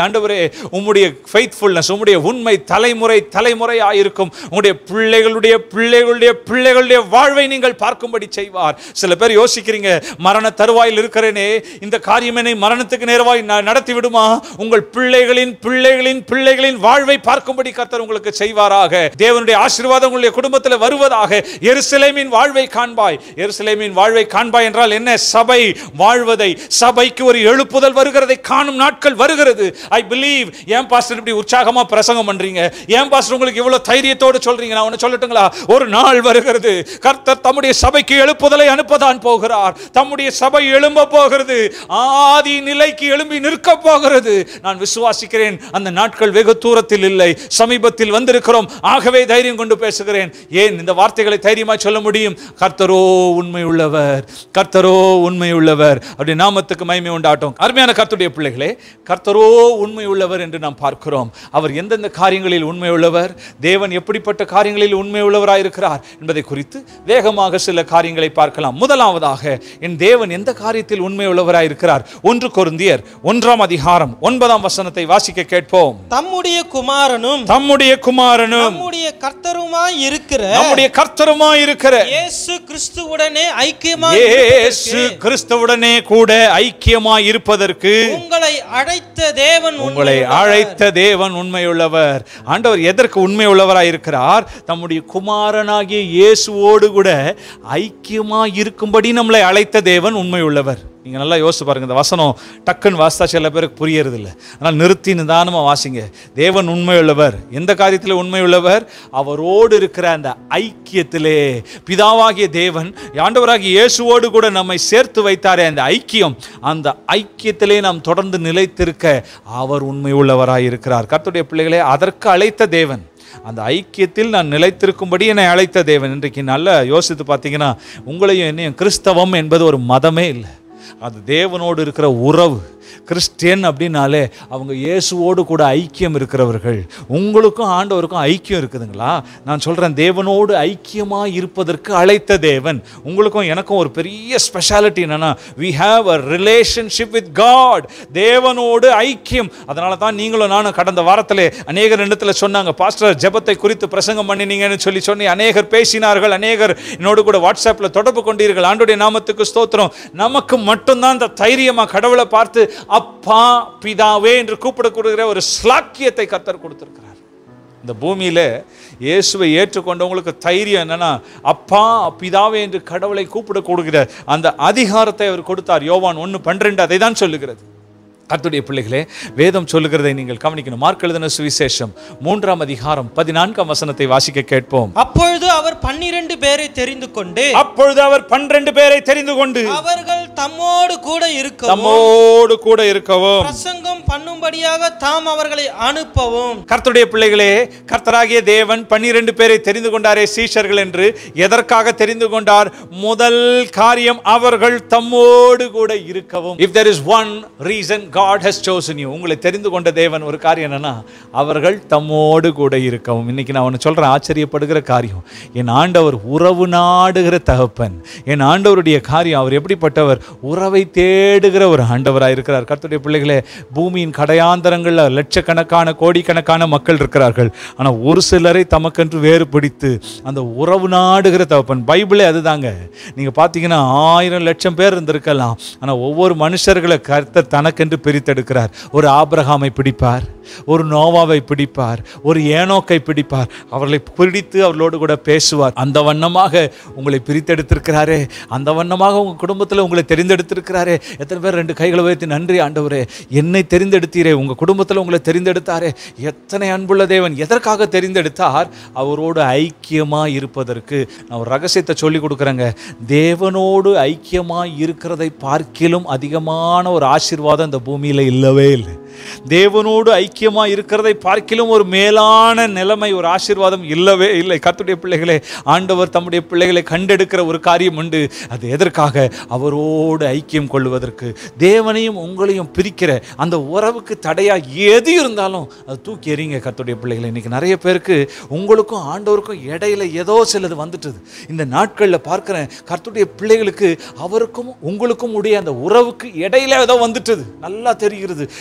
ஆண்டவரே உம்முடைய ஃபெய்த்ஃபுல்னஸ் உம்முடைய உண்மை தலைமுறை தலைமுறையாக இருக்கும் உங்களுடைய பிள்ளைகளுடைய பிள்ளைகளுடைய பிள்ளைகளுடைய வாழ்வை நீங்கள் பார்க்கும்படி செய்வார் சில பேர் யோசிக்கிறீங்க மரண தருவாயில் இருக்கிறேனே இந்த காரியம் என்னை மரணத்துக்கு நேரவாய் ந- நடத்தி விடுமா உங்கள் பிள்ளைகளின் பிள்ளைகளின் பிள்ளைகளின் வாழ்வை பார்க்கும்படி கர்த்தர் உங்களுக்கு செய்வாராக தேவனுடைய ஆசீர்வாதம் உங்களுடைய குடும்பத்தில் வருவதாக எருசலேமின் வாழ்வை காண்பாய் எருசலேமின் வாழ்வை காண்பாய் என்றால் என்ன சபை வாழ்வதை சபைக்கு ஒரு எழுப்புதல் வருகிறதை காணும் நாட்கள் வருகிறது ஐ பிலீவ் ஏன் பாஸ்டர் இப்படி உற்சாகமா பிரசங்கம் பண்றீங்க ஏன் பாஸ்டர் உங்களுக்கு இவ்வளவு தைரியத்தோடு சொல்றீங்க நான் ஒன்னு சொல்லட்டுங்களா ஒரு நாள் வருகிறது கர்த்தர் தம்முடைய சபைக்கு எழுப்புதலை அனுப்பதான் போகிறார் தம்முடைய சபை எழும்ப போகிறது ஆதி நிலைக்கு எழும்பி நிற்க போகிறது நான் விசுவாசிக்கிறேன் அந்த நாட்கள் வெகு தூரத்தில் இல்லை சமீபத்தில் வந்திருக்கிறோம் ஆகவே தைரியம் கொண்டு பேசுகிறேன் ஏன் இந்த வார்த்தைகளை தைரியமா சொல்ல முடியும் கர்த்தரோ உண்மை உள்ளவர் கர்த்தரோ உண்மை உள்ளவர் அப்படி நாமத்துக்கு மகிமை உண்டாட்டும் அருமையான கர்த்தருடைய பிள்ளைகளே கர்த்தரோ உண்மை உள்ளவர் என்று நாம் பார்க்கிறோம் அவர் எந்தெந்த காரியங்களில் உண்மை உள்ளவர் தேவன் எப்படிப்பட்ட காரியங்களில் உண்மை உள்ளவராய் இருக்கிறார் என்பதை குறித்து வேகமாக சில காரியங்களை பார்க்கலாம் முதலாவதாக என் தேவன் எந்த காரியத்தில் உண்மை உள்ளவராய் இருக்கிறார் ஒன்று கொருந்தியர் ஒன்றாம் அதிகாரம் ஒன்பதாம் வசனத்தை வாசிக்க கேட்போம் தம்முடைய குமாரனும் தம்முடைய குமாரனும் நம்முடைய கர்த்தருமாய் இருக்கிற நம்முடைய கர்த்தருமாய் இருக்கிற இயேசு கிறிஸ்துவுடனே ஐக்கியமாய் இயேசு இருப்பதற்கு கிறிஸ்துவுடனே கூட ஐக்கியமாய் இருப்பதற்கு உங்களை அழைத்த தேவன் உங்களை உண்மையுள்ளவர். அழைத்த தேவன் உண்மையுள்ளவர் ஆண்டவர் எதற்கு உண்மையுள்ளவராய் இருக்கிறார் தம்முடைய குமாரனாகிய இயேசுவோடு கூட ஐக்கியமாய் இருக்கும்படி நம்மளை அழைத்த தேவன் உண்மையுள்ளவர் நீங்க நல்லா யோசிச்சு பாருங்க இந்த வசனம் டக்குன்னு வாசித்தா சில பேருக்கு புரியறது இல்லை ஆனால் நிறுத்தி நிதானமா வாசிங்க தேவன் உண்மையுள்ளவர் எந்த காரியத்தில் உண்மையுள்ளவர் அவரோடு இருக்கிற அந்த ஐக்கியத்திலே பிதாவாகிய தேவன் ஆண்டவராகிய இயேசுவோடு கூட நம்மை சேர்த்து வைத்தாரே அந்த ஐக்கியம் அந்த ஐக்கியத்திலே நாம் தொடர்ந்து நிலைத்திருக்க அவர் உண்மை உள்ளவராய் இருக்கிறார் கர்த்தருடைய பிள்ளைகளே அதற்கு அழைத்த தேவன் அந்த ஐக்கியத்தில் நான் நிலைத்திருக்கும்படி என்னை அழைத்த தேவன் இன்றைக்கு நல்லா யோசித்து பார்த்தீங்கன்னா உங்களையும் என்னையும் கிறிஸ்தவம் என்பது ஒரு மதமே இல்லை அது தேவனோடு இருக்கிற உறவு கிறிஸ்டியன் அப்படின்னாலே அவங்க இயேசுவோடு கூட ஐக்கியம் இருக்கிறவர்கள் உங்களுக்கும் ஆண்டவருக்கும் ஐக்கியம் இருக்குதுங்களா நான் சொல்கிறேன் தேவனோடு ஐக்கியமாக இருப்பதற்கு அழைத்த தேவன் உங்களுக்கும் எனக்கும் ஒரு பெரிய ஸ்பெஷாலிட்டி என்னன்னா we have a relationship with God தேவனோடு ஐக்கியம் அதனால தான் நீங்களும் நானும் கடந்த வாரத்திலே அநேகர் இடத்துல சொன்னாங்க பாஸ்டர் ஜெபத்தை குறித்து பிரசங்கம் பண்ணினீங்கன்னு சொல்லி சொல்லி அநேகர் பேசினார்கள் அநேகர் என்னோடு கூட வாட்ஸ்அப்பில் தொடர்பு கொண்டீர்கள் ஆண்டுடைய நாமத்துக்கு ஸ்தோத்திரம் நமக்கு மட்டும்தான் இந்த தைரியமா கடவுளை பார்த்து அப்பா பிதாவே என்று கூப்பிடக்கூடிய ஒரு ஸ்லாக்கியத்தை கர்த்தர் கொடுத்திருக்கிறார் இந்த பூமியில இயேசுவை ஏற்றுக்கொண்டவங்களுக்கு தைரியம் என்னன்னா அப்பா பிதாவே என்று கடவுளை கூப்பிட கொடுக்கிற அந்த அதிகாரத்தை அவர் கொடுத்தார் யோவான் ஒன்று பன்னிரெண்டு அதை தான் சொல்லுகிறது கர்த்தருடைய பிள்ளைகளே வேதம் சொல்லுகிறதை நீங்கள் கவனிக்கணும் மார்க் எழுதின சுவிசேஷம் மூன்றாம் அதிகாரம் பதினான்காம் வசனத்தை வாசிக்க கேட்போம் அப்பொழுது அவர் பன்னிரண்டு பேரை தெரிந்து கொண்டு அப்பொழுது அவர் பன்னிரண்டு பேரை தெரிந்து கொண்டு அவர்கள் தம்மோடு கூட இருக்கவும் தம்மோடு கூட இருக்கவும் பிரசங்கம் பண்ணும்படியாக தாம் அவர்களை அனுப்பவும் கர்த்தருடைய பிள்ளைகளே கர்த்தராகிய தேவன் பன்னிரண்டு பேரை தெரிந்து கொண்டாரே சீஷர்கள் என்று எதற்காக தெரிந்து கொண்டார் முதல் காரியம் அவர்கள் தம்மோடு கூட இருக்கவும் if there is one reason God has chosen you உங்களை தெரிந்து கொண்ட தேவன் ஒரு காரியம் என்னன்னா அவர்கள் தம்மோடு கூட இருக்கவும் இன்னைக்கு நான் ஒன்று சொல்றேன் ஆச்சரியப்படுகிற காரியம் என் ஆண்டவர் உறவு நாடுகிற தகப்பன் என் ஆண்டவருடைய காரியம் அவர் எப்படிப்பட்டவர் உறவை தேடுகிற ஒரு ஆண்டவராக இருக்கிறார் கர்த்தருடைய பிள்ளைகளே பூமியின் கடையாந்தரங்களில் லட்சக்கணக்கான கோடிக்கணக்கான மக்கள் இருக்கிறார்கள் ஆனால் ஒரு சிலரை தமக்கென்று வேறு பிடித்து அந்த உறவு நாடுகிற தகப்பன் பைபிளே அதுதாங்க நீங்கள் பார்த்தீங்கன்னா ஆயிரம் லட்சம் பேர் இருந்திருக்கலாம் ஆனால் ஒவ்வொரு மனுஷர்களை கர்த்தர் தனக்கென்று பிரித்தெடுக்கிறார் ஒரு ஆபிரகாமை பிடிப்பார் ஒரு நோவாவை பிடிப்பார் ஒரு ஏனோக்கை பிடிப்பார் அவர்களை பிடித்து அவர்களோடு கூட பேசுவார் அந்த வண்ணமாக உங்களை பிரித்தெடுத்திருக்கிறாரே அந்த வண்ணமாக உங்கள் குடும்பத்தில் உங்களை தெரிந்தெடுத்திருக்கிறாரே எத்தனை பேர் ரெண்டு கைகளை வைத்து நன்றி ஆண்டவரே என்னை தெரிந்தெடுத்தீரே உங்கள் குடும்பத்தில் உங்களை தெரிந்தெடுத்தாரே எத்தனை அன்புள்ள தேவன் எதற்காக தெரிந்தெடுத்தார் அவரோடு ஐக்கியமாக இருப்பதற்கு நான் ஒரு ரகசியத்தை சொல்லி கொடுக்குறேங்க தேவனோடு ஐக்கியமாக இருக்கிறதை பார்க்கிலும் அதிகமான ஒரு ஆசீர்வாதம் இந்த பூமியில் இல்லவே இல்லை தேவனோடு ஐக்கியமாக இருக்கிறதை பார்க்கிலும் ஒரு மேலான நிலைமை ஒரு ஆசீர்வாதம் இல்லவே இல்லை கர்த்தருடைய பிள்ளைகளே ஆண்டவர் தம்முடைய பிள்ளைகளை கண்டெடுக்கிற ஒரு காரியம் உண்டு அது எதற்காக அவரோடு ஐக்கியம் கொள்வதற்கு தேவனையும் உங்களையும் பிரிக்கிற அந்த உறவுக்கு தடையா எது இருந்தாலும் அது தூக்கி எறிங்க கர்த்தருடைய பிள்ளைகளை இன்னைக்கு நிறைய பேருக்கு உங்களுக்கும் ஆண்டவருக்கும் இடையில ஏதோ சிலது வந்துட்டுது இந்த நாட்களில் பார்க்கிறேன் கர்த்தருடைய பிள்ளைகளுக்கு அவருக்கும் உங்களுக்கும் உடைய அந்த உறவுக்கு இடையில ஏதோ வந்துட்டுது நல்லா தெரிகிறது அநேக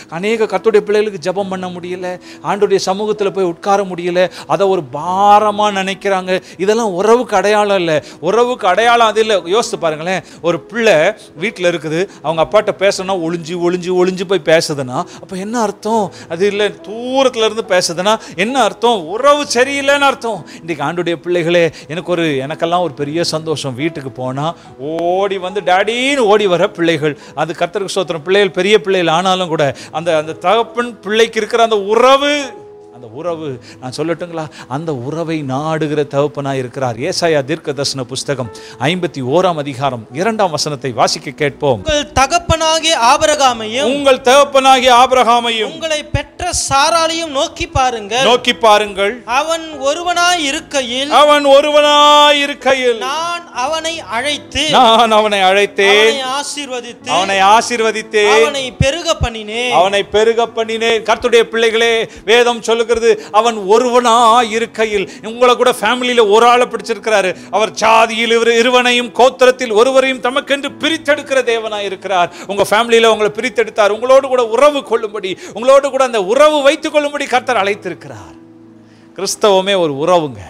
அநேக கர்த்தருடைய பிள்ளைகளுக்கு ஜெபம் பண்ண முடியல ஆண்டுடைய சமூகத்தில் போய் உட்கார முடியல அதை ஒரு பாரமாக நினைக்கிறாங்க இதெல்லாம் உறவுக்கு அடையாளம் இல்லை உறவுக்கு அடையாளம் அது இல்லை யோசித்து பாருங்களேன் ஒரு பிள்ளை வீட்டில் இருக்குது அவங்க அப்பாட்ட பேசணும்னா ஒளிஞ்சு ஒளிஞ்சு ஒளிஞ்சு போய் பேசுதுன்னா அப்போ என்ன அர்த்தம் அது இல்லை தூரத்துல இருந்து பேசுதுன்னா என்ன அர்த்தம் உறவு சரியில்லைன்னு அர்த்தம் இன்றைக்கி ஆண்டுடைய பிள்ளைகளே எனக்கு ஒரு எனக்கெல்லாம் ஒரு பெரிய சந்தோஷம் வீட்டுக்கு போனால் ஓடி வந்து டாடின்னு ஓடி வர பிள்ளைகள் அது கர்த்தருக்கு சோத்திரம் பிள்ளைகள் பெரிய பிள்ளைகள் ஆனாலும் கூட அந்த அந்த தகப்பன் பிள்ளைக்கு இருக்கிற அந்த உறவு அந்த உறவு நான் சொல்லட்டுங்களா அந்த உறவை நாடுகிற தகப்பனாய் இருக்கிறார் ஏசாயா தீர்க்க தரிசன புஸ்தகம் ஐம்பத்தி ஓராம் அதிகாரம் இரண்டாம் வசனத்தை வாசிக்க கேட்போம் உங்கள் தகப்பனாகிய ஆபரகாமையும் உங்கள் தகப்பனாகிய ஆபிரகாமையும் உங்களை பெற்ற சாராளையும் நோக்கி பாருங்கள் நோக்கி பாருங்கள் அவன் ஒருவனாய் இருக்கையில் அவன் ஒருவனாய் இருக்கையில் நான் அவனை அழைத்து நான் அவனை அழைத்தேன் அவனை ஆசீர்வதித்து அவனை ஆசீர்வதித்தேன் அவனை பெருக பண்ணினேன் அவனை பெருக பண்ணினேன் கர்த்தருடைய பிள்ளைகளே வேதம் சொல்லுகிறது அவன் ஒருவனா இருக்கையில் உங்களை கூட ஃபேமிலியில ஒரு ஆளை பிடிச்சிருக்கிறாரு அவர் ஜாதியில் இவர் இருவனையும் கோத்திரத்தில் ஒருவரையும் தமக்கென்று பிரித்தெடுக்கிற தேவனா இருக்கிறார் உங்க ஃபேமிலியில உங்களை பிரித்தெடுத்தார் உங்களோடு கூட உறவு கொள்ளும்படி உங்களோடு கூட அந்த உறவு வைத்துக் கொள்ளும்படி கர்த்தர் அழைத்திருக்கிறார் கிறிஸ்தவமே ஒரு உறவுங்க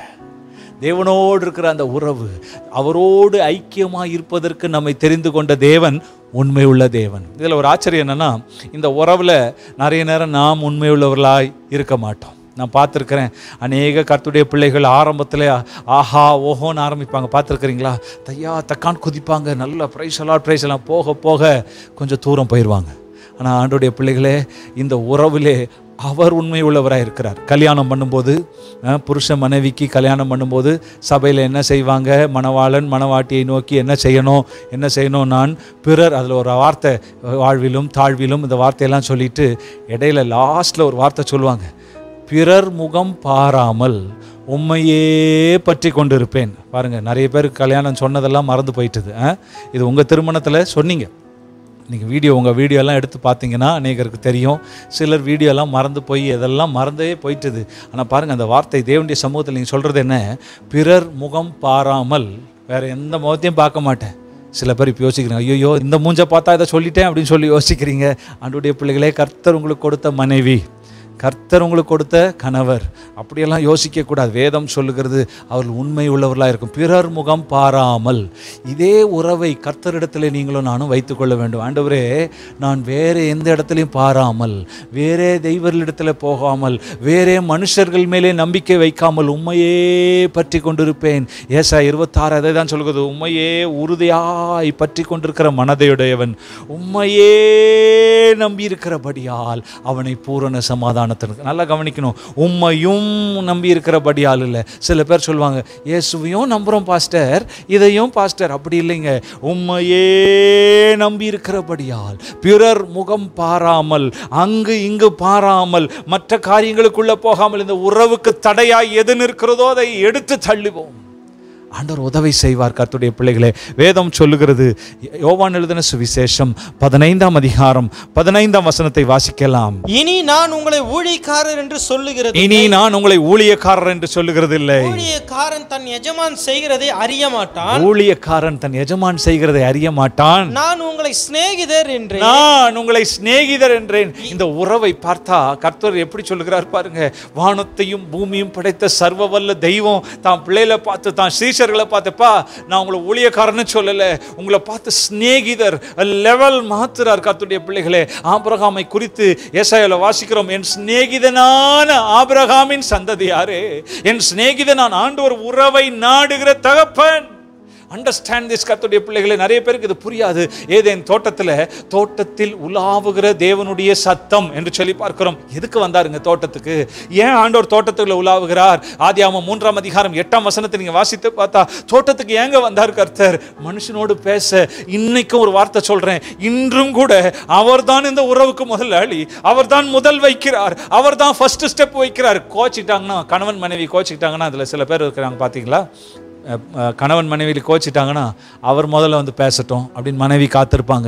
தேவனோடு இருக்கிற அந்த உறவு அவரோடு ஐக்கியமாக இருப்பதற்கு நம்மை தெரிந்து கொண்ட தேவன் உண்மை உள்ள தேவன் இதில் ஒரு ஆச்சரியம் என்னன்னா இந்த உறவில் நிறைய நேரம் நாம் உண்மை உள்ளவர்களாய் இருக்க மாட்டோம் நான் பார்த்துருக்கிறேன் அநேக கர்த்துடைய பிள்ளைகள் ஆரம்பத்தில் ஆஹா ஓஹோன்னு ஆரம்பிப்பாங்க பார்த்துருக்குறீங்களா தையா தக்கான் குதிப்பாங்க நல்லா ப்ரைஸ் எல்லாம் ப்ரைஸ் எல்லாம் போக போக கொஞ்சம் தூரம் போயிடுவாங்க ஆனால் ஆண்டுடைய பிள்ளைகளே இந்த உறவிலே அவர் உண்மை உள்ளவராக இருக்கிறார் கல்யாணம் பண்ணும்போது அஹ், புருஷன் மனைவிக்கு கல்யாணம் பண்ணும்போது சபையில் என்ன செய்வாங்க மணவாளன் மணவாட்டியை நோக்கி என்ன செய்யணும் என்ன செய்யணும் நான் பிறர் அதில் ஒரு வார்த்தை வாழ்விலும் தாழ்விலும் இந்த வார்த்தையெல்லாம் சொல்லிட்டு இடையில லாஸ்ட்டில் ஒரு வார்த்தை சொல்லுவாங்க பிறர் முகம் பாராமல் உண்மையே பற்றி கொண்டிருப்பேன் பாருங்க நிறைய பேர் கல்யாணம் சொன்னதெல்லாம் மறந்து போயிட்டுது அஹ். இது உங்கள் திருமணத்தில் சொன்னீங்க நீங்கள் வீடியோ உங்கள் வீடியோலாம் எடுத்து பார்த்தீங்கன்னா அநேகருக்கு தெரியும் சிலர் வீடியோலாம் மறந்து போய் இதெல்லாம் மறந்தே போயிட்டுது ஆனால் பாருங்கள் அந்த வார்த்தை தேவனுடைய சமூகத்தில் நீங்கள் சொல்கிறது என்ன பிறர் முகம் பாராமல் வேறு எந்த முகத்தையும் பார்க்க மாட்டேன் சில பேர் இப்போ யோசிக்கிறீங்க ஐயோ இந்த மூஞ்ச பார்த்தா இதை சொல்லிட்டேன் அப்படின்னு சொல்லி யோசிக்கிறீங்க ஆண்டுடைய பிள்ளைகளே கர்த்தர் உங்களுக்கு கொடுத்த மனைவி கர்த்தர் உங்களுக்கு கொடுத்த கணவர் அப்படியெல்லாம் யோசிக்கக்கூடாது வேதம் சொல்லுகிறது அவர்கள் உண்மை உள்ளவர்களாக இருக்கும் பிறர் முகம் பாராமல் இதே உறவை கர்த்தரிடத்தில் நீங்களும் நானும் வைத்துக்கொள்ள வேண்டும் ஆண்டவரே நான் வேறு எந்த இடத்துலையும் பாராமல் வேறே தெய்வர்களிடத்தில் போகாமல் வேறே மனுஷர்கள் மேலே நம்பிக்கை வைக்காமல் உண்மையே பற்றி கொண்டிருப்பேன் ஏசா இருபத்தாறு அதை தான் சொல்கிறது உண்மையே உறுதியாய் பற்றி கொண்டிருக்கிற மனதையுடையவன் உண்மையே நம்பியிருக்கிறபடியால் அவனை பூரண சமாதானத்திற்கு நல்லா கவனிக்கணும் உண்மையும் நம்பி இருக்கிறபடியால் இல்லை சில பேர் சொல்லுவாங்க இயேசுவையும் நம்புகிறோம் பாஸ்டர் இதையும் பாஸ்டர் அப்படி இல்லைங்க உண்மையே நம்பி இருக்கிறபடியால் பிறர் முகம் பாராமல் அங்கு இங்கு பாராமல் மற்ற காரியங்களுக்குள்ள போகாமல் இந்த உறவுக்கு தடையாய் எது நிற்கிறதோ அதை எடுத்து தள்ளுவோம் ஆண்டவர் உதவி செய்வார் கர்த்தருடைய பிள்ளைகளே வேதம் சொல்லுகிறது யோவான் எழுதின சுவிசேஷம் பதினைந்தாம் அதிகாரம் பதினைந்தாம் வசனத்தை வாசிக்கலாம் இனி நான் உங்களை ஊழியக்காரர் என்று சொல்லுகிறது இனி நான் உங்களை ஊழியக்காரர் என்று சொல்லுகிறது இல்லை ஊழியக்காரன் தன் எஜமான் செய்கிறதை அறிய மாட்டான் ஊழியக்காரன் தன் எஜமான் செய்கிறதை அறிய மாட்டான் நான் உங்களை சிநேகிதர் என்று நான் உங்களை சிநேகிதர் என்றேன் இந்த உறவை பார்த்தா கர்த்தர் எப்படி சொல்லுகிறார் பாருங்க வானத்தையும் பூமியும் படைத்த சர்வ வல்ல தெய்வம் தான் பிள்ளைகளை பார்த்து தான் சீஷர்களை பார்த்துப்பா நான் உங்களை ஊழியக்காரன்னு சொல்லலை உங்களை பார்த்து சிநேகிதர் லெவல் மாத்துறார் கர்த்தருடைய பிள்ளைகளே ஆபிரகாமை குறித்து ஏசாயால வாசிக்கிறோம் என் சிநேகிதனான ஆபிரகாமின் சந்ததி யாரு என் சிநேகிதனான் ஆண்டவர் உறவை நாடுகிற தகப்பன் அண்டர்ஸ்டாண்ட் திஸ் கர்த்தருடைய பிள்ளைகளே நிறைய பேருக்கு இது புரியாது ஏதேன் தோட்டத்தில் தோட்டத்தில் உலாவுகிற தேவனுடைய சத்தம் என்று சொல்லி பார்க்கிறோம் எதுக்கு வந்தாருங்க தோட்டத்துக்கு ஏன் ஆண்டவர் தோட்டத்துக்குள்ள உலாவுகிறார் ஆதியாமம் மூன்றாம் அதிகாரம் எட்டாம் வசனத்தை நீங்க வாசித்து பார்த்தா தோட்டத்துக்கு ஏங்க வந்தார் கர்த்தர் மனுஷனோடு பேச இன்னைக்கும் ஒரு வார்த்தை சொல்றேன் இன்றும் கூட அவர்தான் இந்த உறவுக்கு முதலாளி அவர்தான் முதல் வைக்கிறார் அவர்தான் ஃபர்ஸ்ட் ஸ்டெப் வைக்கிறார் கோச்சிட்டாங்கன்னா கணவன் மனைவி கோச்சிட்டாங்கன்னா அதுல சில பேர் இருக்கிறாங்க பாத்தீங்களா அஹ், அஹ், கணவன் மனைவியில் கோச்சிட்டாங்கன்னா அவர் முதல்ல வந்து பேசட்டும் அப்படின்னு மனைவி காத்திருப்பாங்க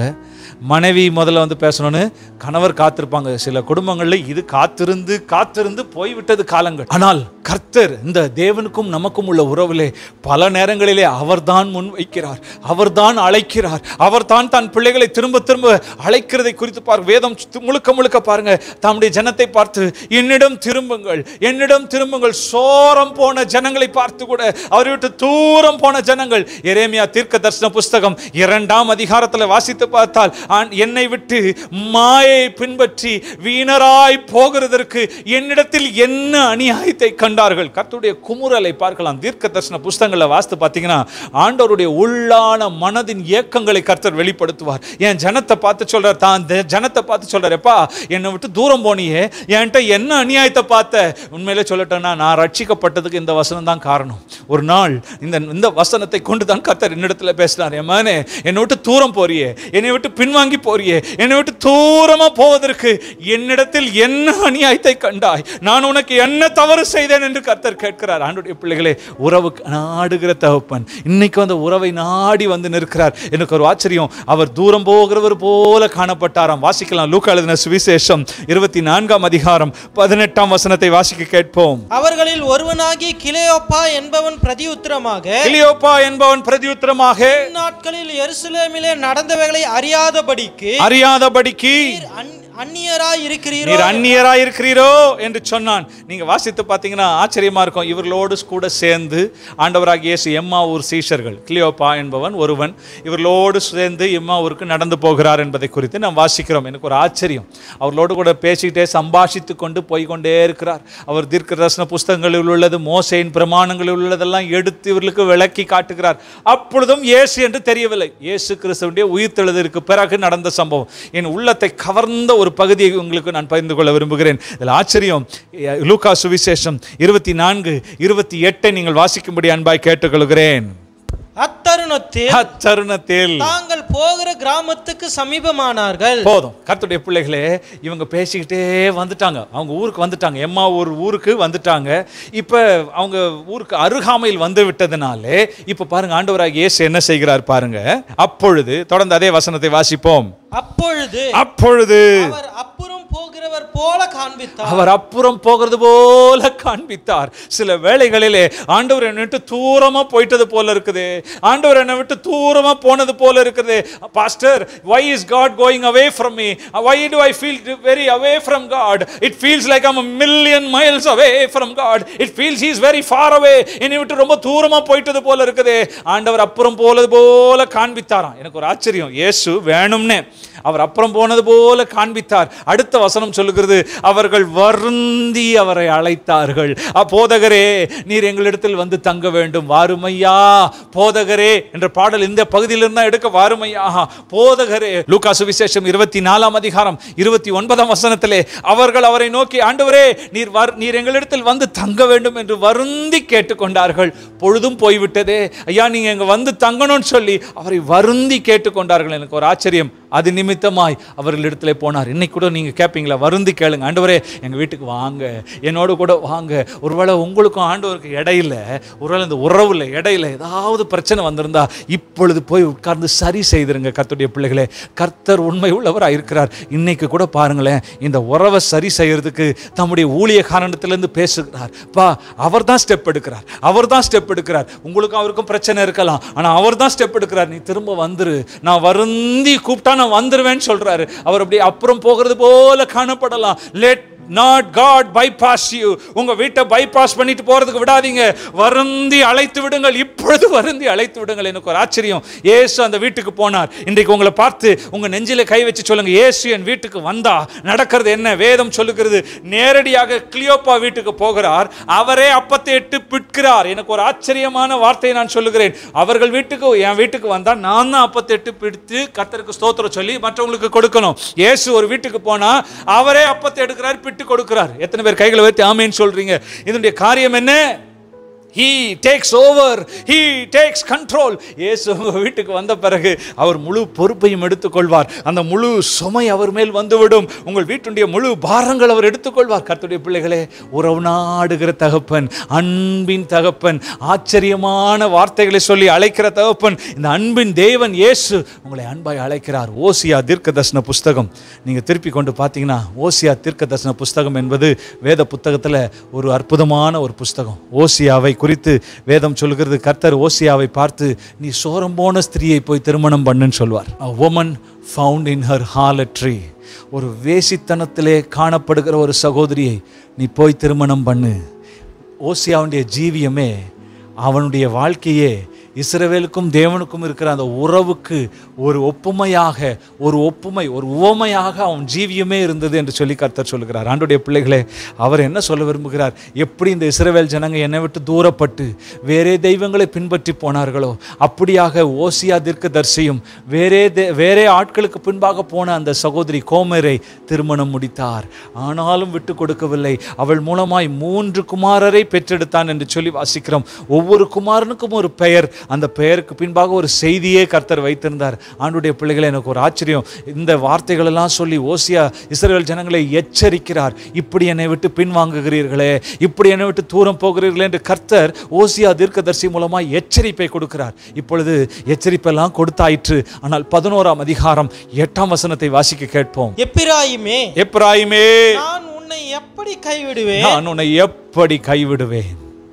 மனைவி முதல்ல வந்து பேசணும்னு கணவர் காத்திருப்பாங்க சில குடும்பங்கள்ல இது காத்திருந்து காத்திருந்து போய்விட்டது காலங்கள் ஆனால் கர்த்தர் இந்த தேவனுக்கும் நமக்கும் உள்ள உறவிலே பல நேரங்களிலே அவர்தான் முன் வைக்கிறார் அவர்தான் அழைக்கிறார் அவர்தான் தன் பிள்ளைகளை திரும்ப திரும்ப அழைக்கிறதை குறித்து பார் வேதம் சு- முழுக்க முழுக்க பாருங்க தம்முடைய ஜனத்தை பார்த்து என்னிடம் திரும்புங்கள் என்னிடம் திரும்புங்கள் சோரம் போன ஜனங்களை பார்த்து கூட அவரை விட்டு தூரம் போன ஜனங்கள் எரேமியா தீர்க்க தரிசன புஸ்தகம் இரண்டாம் அதிகாரத்தில் வாசித்து பார்த்தால் ஆண் என்னை விட்டு மாயை பின்பற்றி வீணராய் போகிறதற்கு என்னிடத்தில் என்ன அநியாயத்தை கண்டார்கள் கர்த்தருடைய குமுறலை பார்க்கலாம் தீர்க்க தரிசன புஸ்தகங்களை வாசித்து பார்த்தீங்கன்னா ஆண்டவருடைய உள்ளான மனதின் ஏக்கங்களை கர்த்தர் வெளிப்படுத்துவார் என் ஜனத்தை பார்த்து சொல்றார் தான் இந்த ஜனத்தை பார்த்து சொல்றார் எப்பா என்னை விட்டு தூரம் போனியே என்கிட்ட என்ன அநியாயத்தை பார்த்த உண்மையிலே சொல்லட்டேன்னா நான் ரட்சிக்கப்பட்டதுக்கு இந்த வசனம் தான் காரணம் ஒரு நாள் இந்த இந்த வசனத்தை கொண்டு தான் கர்த்தர் என்னிடத்துல பேசினார் என் மகனே என்னை விட்டு தூரம் போறியே என்னை விட்டு பின்வாங்கி போறியே என்னை விட்டு தூரமா போவதற்கு என்னிடத்தில் என்ன அநியாயத்தை கண்டாய் நான் உனக்கு என்ன தவறு செய்தேன் என்று கர்த்தர் கேட்கிறார் ஆண்டுடைய பிள்ளைகளே உறவு நாடுகிற தகப்பன் இன்னைக்கு அந்த உறவை நாடி வந்து நிற்கிறார் எனக்கு ஒரு ஆச்சரியம் அவர் தூரம் போகிறவர் போல காணப்பட்டாராம் வாசிக்கலாம் லூக்கா எழுதின சுவிசேஷம் இருபத்தி நான்காம் அதிகாரம் பதினெட்டாம் வசனத்தை வாசிக்க கேட்போம் அவர்களில் ஒருவனாகி கிளையோப்பா என்பவன் பிரதியுத்தரமாக கிளியோப்பா என்பவன் பிரதியுத்தரமாக நாட்களில் எருசலேமிலே நடந்தவைகளை அறியாதபடிக்கு அறியாதபடிக்கு நீர் அந்- அந்நியராய் இருக்கிறீரோ நீர் அந்நியராய் இருக்கிறீரோ என்று சொன்னான் நீங்க வாசித்து பார்த்தீங்கன்னா ஆச்சரியமா இருக்கும் இவர்களோடு கூட சேர்ந்து ஆண்டவராகிய இயேசு எம்மா ஊர் சீஷர்கள் கிளியோப்பா என்பவன் ஒருவன் இவர்களோடு சேர்ந்து எம்மா ஊருக்கு நடந்து போகிறார் என்பதை குறித்து நாம் வாசிக்கிறோம் எனக்கு ஒரு ஆச்சரியம் அவர்களோடு கூட பேசிக்கிட்டே சம்பாஷித்து கொண்டு போய் கொண்டே இருக்கிறார் அவர் தீர்க்க தரிசன புஸ்தகங்களில் உள்ளது மோசையின் பிரமாணங்களில் உள்ளதெல்லாம் எடுத்து இவர்களுக்கு விளக்கி காட்டுகிறார் அப்பொழுதும் இயேசு என்று தெரியவில்லை இயேசு கிறிஸ்துவனுடைய உயிர்த்தெழுதற்கு பிறகு நடந்த சம்பவம் என் உள்ளத்தை கவர்ந்த ஒரு பகுதியை உங்களுக்கு நான் பகிர்ந்து கொள்ள விரும்புகிறேன் இதில் ஆச்சரியம் எ, லூக்கா சுவிசேஷம் இருபத்தி நான்கு இருபத்தி எட்டை நீங்கள் வாசிக்கும்படி அன்பாய் கேட்டுக்கொள்கிறேன் அத்தருணத்தில் அத்தருணத்தில் தாங்கள் போகிற கிராமத்துக்கு சமீபமானார்கள் போதும் கர்த்தருடைய பிள்ளைகளே இவங்க பேசிக்கிட்டே வந்துட்டாங்க அவங்க ஊருக்கு வந்துட்டாங்க எம்மா ஊர் ஊருக்கு வந்துட்டாங்க இப்போ அவங்க ஊருக்கு அருகாமையில் வந்து விட்டதுனாலே இப்போ பாருங்க ஆண்டவராக இயேசு என்ன செய்கிறார் பாருங்க அப்பொழுது தொடர்ந்து அதே வசனத்தை வாசிப்போம் அப்பொழுது அப்பொழுது அவர் அப்புறம் போகிறவர் போல காண்பித்தார் அவர் அப்புறம் போகிறது போல காண்பித்தார் சில வேளைகளிலே ஆண்டவர் என்னை விட்டு தூரமா போயிட்டது போல இருக்குது ஆண்டவர் என்னை விட்டு தூரமா போனது போல இருக்குது pastor why is god going away from me why do i feel very away from god it feels like i'm a million miles away from god it feels he is very far away என்னை விட்டு ரொம்ப தூரமா போயிட்டது போல இருக்குது ஆண்டவர் அப்புறம் போனது போல காண்பித்தாராம் எனக்கு ஒரு ஆச்சரியம் இயேசு வேணும்னே அவர் அப்புறம் போனது போல காண்பித்தார் அடுத்த வசனம் சொல்லுகிறது அவர்கள் வருந்தி அவரை அழைத்தார்கள் "அ, போதகரே நீர் எங்களிடத்தில் வந்து தங்க வேண்டும் வாருமையா போதகரே என்ற பாடல் இந்த பகுதியிலிருந்து தான் எடுக்க வாருமையா போதகரே லூக்கா சுவிசேஷம் இருபத்தி நாலாம் அதிகாரம் இருபத்தி ஒன்பதாம் வசனத்திலே அவர்கள் அவரை நோக்கி ஆண்டவரே நீர் வர் நீர் எங்களிடத்தில் வந்து தங்க வேண்டும் என்று வருந்தி கேட்டுக்கொண்டார்கள் பொழுதும் போய்விட்டதே ஐயா நீங்க எங்க வந்து தங்கணும்னு சொல்லி அவரை வருந்தி கேட்டுக்கொண்டார்கள் எனக்கு ஒரு ஆச்சரியம் அது நிமித்தமாய் அவர்களிடத்துல போனார் இன்னைக்கு கூட நீங்க கேட்பீங்களா வருந்தி கேளுங்க ஆண்டவரே எங்க வீட்டுக்கு வாங்க என்னோட கூட வாங்க ஒருவேளை உங்களுக்கும் ஆண்டவருக்கு இடையில ஒருவேளை இந்த உறவுல இடையில ஏதாவது பிரச்சனை வந்திருந்தா இப்பொழுது போய் உட்கார்ந்து சரி செய்திருங்க கர்த்தருடைய பிள்ளைகளே கர்த்தர் உண்மை உள்ளவராக இருக்கிறார் இன்னைக்கு கூட பாருங்களேன் இந்த உறவை சரி செய்யறதுக்கு தம்முடைய ஊழியக்காரனத்திலிருந்து பேசுகிறார் பா அவர் தான் ஸ்டெப் எடுக்கிறார் அவர் தான் ஸ்டெப் எடுக்கிறார் உங்களுக்கும் அவருக்கும் பிரச்சனை இருக்கலாம் ஆனா அவர் தான் ஸ்டெப் எடுக்கிறார் நீ திரும்ப வந்துரு நான் வருந்தி கூப்பிட்டா நான் வந்துருவேன்னு சொல்றாரு அவர் அப்படி அப்புறம் போகிறது போல காணப்படலாம் let not God bypass you உங்க வீட்டை பைபாஸ் பண்ணிட்டு போறதுக்கு விடாதீங்க வருந்தி அழைத்து விடுங்கள் இப்பொழுது வருந்தி அழைத்து விடுங்கள் எனக்கு ஒரு ஆச்சரியம் இயேசு அந்த வீட்டுக்கு போனார் இன்றைக்கு உங்களை பார்த்து உங்க நெஞ்சில கை வச்சு சொல்லுங்க இயேசு என் வீட்டுக்கு வந்தா நடக்கிறது என்ன வேதம் சொல்லுகிறது நேரடியாக கிளியோப்பா வீட்டுக்கு போகிறார் அவரே அப்பத்தை எட்டு பிட்கிறார் எனக்கு ஒரு ஆச்சரியமான வார்த்தையை நான் சொல்லுகிறேன் அவர்கள் வீட்டுக்கு என் வீட்டுக்கு வந்தா நான் தான் அப்பத்தை எட்டு பிடித்து கர்த்தருக்கு ஸ்தோத்திரம் சொல்லி மற்றவங்களுக்கு கொடுக்கணும் இயேசு ஒரு வீட்டுக்கு போனா அவரே அப்பத்தை எடுக்கிறார் பிட்டு கொடுக்கிறார் எத்தனை பேர் கைகளை வைத்து ஆமேன்னு சொல்றீங்க இதனுடைய காரியம் என்ன he takes over he takes control இயேசு உங்க வீட்டுக்கு வந்த பிறகு அவர் முழு பொறுப்பையும் எடுத்துக்கொள்வார் அந்த முழு சுமை அவர் மேல் வந்துவிடும் உங்கள் வீட்டுடைய முழு பாரங்கள் அவர் எடுத்துக்கொள்வார் கர்த்தருடைய பிள்ளைகளே உறவு நாடுகிற தகப்பன் அன்பின் தகப்பன் ஆச்சரியமான வார்த்தைகளை சொல்லி அழைக்கிற தகப்பன் இந்த அன்பின் தேவன் இயேசு உங்களை அன்பாய் அழைக்கிறார் ஓசியா தீர்க்க தரிசன புஸ்தகம் நீங்க திருப்பி கொண்டு பார்த்தீங்கன்னா ஓசியா தீர்க்க தரிசன புஸ்தகம் என்பது வேத புத்தகத்துல ஒரு அற்புதமான ஒரு புஸ்தகம் ஓசியாவை குறித்து வேதம் சொல்கிறது கர்த்தர் ஓசியாவை பார்த்து நீ சோரம் போன ஸ்திரீயை போய் திருமணம் பண்ணுன்னு சொல்வார் a woman found in her harlotry ஒரு வேசித்தனத்திலே காணப்படுகிற ஒரு சகோதரியை நீ போய் திருமணம் பண்ணு ஓசியாவுடைய ஜீவியமே அவனுடைய வாழ்க்கையே இஸ்ரவேலுக்கும் தேவனுக்கும் இருக்கிற அந்த உறவுக்கு ஒரு ஒப்புமையாக ஒரு ஒப்புமை ஒரு உவமையாக அவன் ஜீவியமே இருந்தது என்று சொல்லி கர்த்தர் சொல்லுகிறார் ஆண்டுடைய பிள்ளைகளே அவர் என்ன சொல்ல விரும்புகிறார் எப்படி இந்த இஸ்ரவேல் ஜனங்க என்னை விட்டு தூரப்பட்டு வேறே தெய்வங்களை பின்பற்றி போனார்களோ அப்படியாக ஓசியா தீர்க்கதரிசியும் வேறே தே- வேறே ஆட்களுக்கு பின்பாக போன அந்த சகோதரி கோமரை திருமணம் முடித்தார் ஆனாலும் விட்டு கொடுக்கவில்லை அவள் மூலமாய் மூன்று குமாரரை பெற்றெடுத்தான் என்று சொல்லி வாசிக்கிறோம் ஒவ்வொரு குமாரனுக்கும் ஒரு பெயர் அந்த பெயருக்கு பின்பாக ஒரு செய்தியே கர்த்தர் வைத்திருந்தார் ஆண்டுடைய பிள்ளைகளை எனக்கு ஒரு ஆச்சரியம் இந்த வார்த்தைகள் எல்லாம் சொல்லி ஓசியா இஸ்ரவேல் ஜனங்களை எச்சரிக்கிறார் இப்படி என்னை விட்டு பின்வாங்குகிறீர்களே இப்படி என்னை விட்டு தூரம் போகிறீர்களே என்று கர்த்தர் ஓசியா தீர்க்கதரிசி மூலமாக எச்சரிப்பை கொடுக்கிறார் இப்பொழுது எச்சரிப்பெல்லாம் கொடுத்தாயிற்று ஆனால் பதினோராம் அதிகாரம் எட்டாம் வசனத்தை வாசிக்க கேட்போம் எப்பிராயிமே எப்ராயிமே நான் உன்னை எப்படி கைவிடுவேன் நான் உன்னை எப்படி கைவிடுவேன்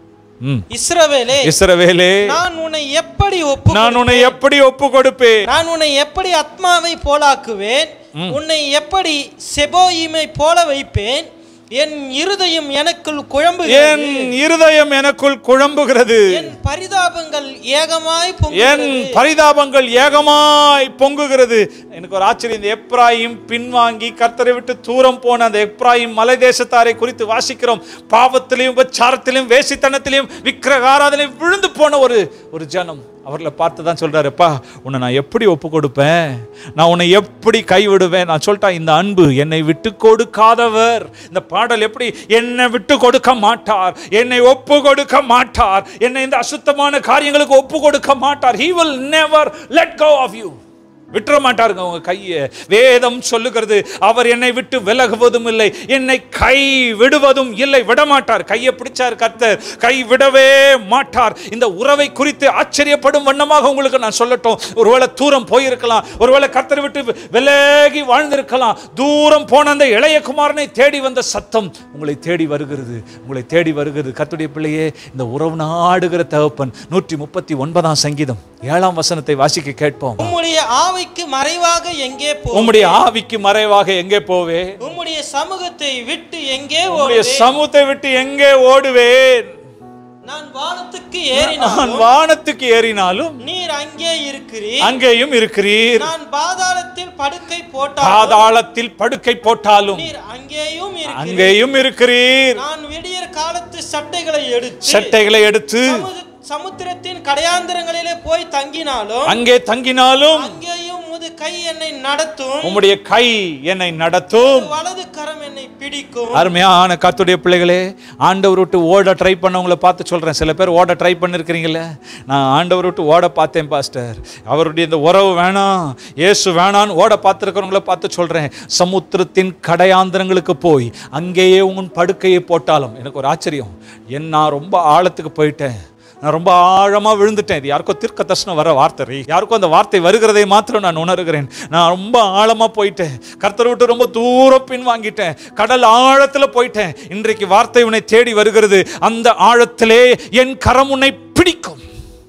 ம். இஸ்ரவேலே இஸ்ரவேலே நான் உன்னை எப்படி ஒப்பு நான் உன்னை எப்படி ஒப்பு கொடுப்பேன் நான் உன்னை எப்படி ஆத்மாவை போலாக்குவேன் உன்னை எப்படி செபோயிமை போல வைப்பேன் என் இருதயம் எனக்குள் என் குழம்புகிறது இருதயம் எனக்குள் குழம்புகிறது என் பரிதாபங்கள் ஏகமாய் என் பொங்குகிறது பரிதாபங்கள் ஏகமாய் பொங்குகிறது எனக்கு ஒரு ஆச்சரியம் இந்த எப்ராயிம் பின்வாங்கி கர்த்தரை விட்டு தூரம் போன அந்த எப்ராயிம் மலை தேசத்தாரை குறித்து வாசிக்கிறோம் பாவத்திலையும் உபச்சாரத்திலையும் வேசித்தனத்திலையும் விக்கிரகாராதனையும் விழுந்து போன ஒரு ஒரு ஜனம் அவர்களை பார்த்து தான் சொல்றாருப்பா உன்னை நான் எப்படி ஒப்பு கொடுப்பேன் நான் உன்னை எப்படி கைவிடுவேன் நான் சொல்லிட்டேன் இந்த அன்பு என்னை விட்டு கொடுக்காதவர் இந்த பாடல் எப்படி என்னை விட்டு கொடுக்க மாட்டார் என்னை ஒப்பு கொடுக்க மாட்டார் என்னை இந்த அசுத்தமான காரியங்களுக்கு ஒப்பு கொடுக்க மாட்டார் he will never let go of you விட்டுற மாட்டாருங்க உங்க கையை வேதம் சொல்லுகிறது அவர் என்னை விட்டு விலகுவதும் இல்லை என்னை கை விடுவதும் இல்லை விட மாட்டார் கையை பிடிச்சார் கர்த்தர் கை விடவே மாட்டார் இந்த உறவை குறித்து ஆச்சரியப்படும் வண்ணமாக உங்களுக்கு நான் சொல்லட்டும் ஒருவேளை தூரம் போயிருக்கலாம் ஒருவேளை கர்த்தரை விட்டு விலகி வாழ்ந்திருக்கலாம் தூரம் போன அந்த இளைய குமாரனை தேடி வந்த சத்தம் உங்களை தேடி வருகிறது உங்களை தேடி வருகிறது கர்த்தருடைய பிள்ளையே இந்த உறவு நாடுகிற தகப்பன் நூற்றி முப்பத்தி ஒன்பதாம் சங்கீதம் ஏழாம் வசனத்தை வாசிக்க கேட்போம் உம்முடைய ஆவிக்கு மறைவாக எங்கே போ உம்முடைய ஆவிக்கு மறைவாக எங்கே போவே உம்முடைய சமூகத்தை விட்டு எங்கே உம்முடைய ஓடுவேன் சமூகத்தை விட்டு எங்கே ஓடுவேன் நான் வானத்துக்கு நான் ஏறினாலும் வானத்துக்கு ஏறினாலும் நீர் அங்கே இருக்கிறீர் அங்கேயும் இருக்கிறீர் நான் பாதாளத்தில் படுக்கை போட்டாலும் பாதாளத்தில் படுக்கை போட்டாலும் நீர் அங்கேயும் இருக்கிறீர் அங்கேயும் இருக்கிறீர் நான் விடியற் காலத்து சட்டைகளை எடுத்து சட்டைகளை எடுத்து சமுத- சமுத்திரத்தின் கடையாந்திரங்களிலே போய் தங்கினாலும் அங்கே தங்கினாலும் அங்கேயும் முது கை என்னை நடத்தும் உம்முடைய கை என்னை நடத்தும் வலது கரம் என்னை பிடிக்கும் அருமையான கத்துடைய பிள்ளைகளே ஆண்டவர் விட்டு ஓட ட்ரை பண்ணவங்கள பார்த்து சொல்கிறேன் சில பேர் ஓட ட்ரை பண்ணிருக்கிறீங்களே நான் ஆண்டவர் விட்டு ஓட பார்த்தேன் பாஸ்டர் அவருடைய இந்த உறவு வேணாம் இயேசு வேணான்னு ஓட பார்த்துருக்கிறவங்கள பார்த்து சொல்கிறேன் சமுத்திரத்தின் கடையாந்திரங்களுக்கு போய் அங்கேயே உன் படுக்கையை போட்டாலும் எனக்கு ஒரு ஆச்சரியம் என் நான் ரொம்ப ஆழத்துக்கு போயிட்டேன் நான் ரொம்ப ஆழமாக விழுந்துட்டேன் இது யாருக்கோ தீர்க்க தர்ஷனம் வர வார்த்தை ரீ. யாருக்கோ அந்த வார்த்தை வருகிறதை மாத்திரம் நான் உணர்கிறேன் நான் ரொம்ப ஆழமாக போயிட்டேன் கர்த்தரை விட்டு ரொம்ப தூரம் பின் வாங்கிட்டேன் கடல் ஆழத்தில் போயிட்டேன் இன்றைக்கு வார்த்தை உன்னை தேடி வருகிறது அந்த ஆழத்திலே என் கரம் உன்னை பிடிக்கும்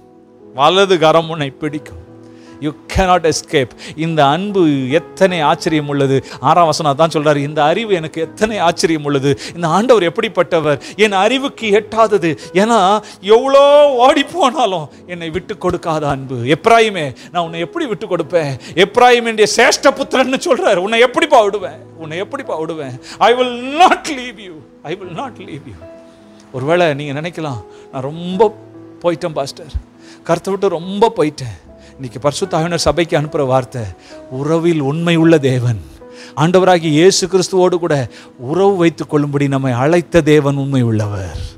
வலது கரம் உன்னை பிடிக்கும் யூ cannot escape இந்த அன்பு எத்தனை ஆச்சரியம் உள்ளது ஆறாம் வசனம் தான் சொல்றாரு இந்த அறிவு எனக்கு எத்தனை ஆச்சரியம் உள்ளது இந்த ஆண்டவர் எப்படிப்பட்டவர் என் அறிவுக்கு எட்டாதது ஏன்னா எவ்வளோ ஓடி போனாலும் என்னை விட்டு கொடுக்காத அன்பு எப்ராயிமே நான் உன்னை எப்படி விட்டு கொடுப்பேன் எப்ராயிம் என்னுடைய சேஷ்ட புத்திரன்னு சொல்றாரு உன்னை எப்படிப்பா விடுவேன் உன்னை எப்படிப்பா விடுவேன் I will not leave you I will not leave you ஒருவேளை நீங்கள் நினைக்கலாம் நான் ரொம்ப போயிட்டேன் பாஸ்டர் கருத்தை விட்டு ரொம்ப போயிட்டேன் இன்னைக்கு பரிசுத்தாவினர் சபைக்கு அனுப்புகிற வார்த்தை உறவில் உண்மை உள்ள தேவன் ஆண்டவராகிய இயேசு கிறிஸ்துவோடு கூட உறவு வைத்துக் கொள்ளும்படி நம்மை அழைத்த தேவன் உண்மை உள்ளவர்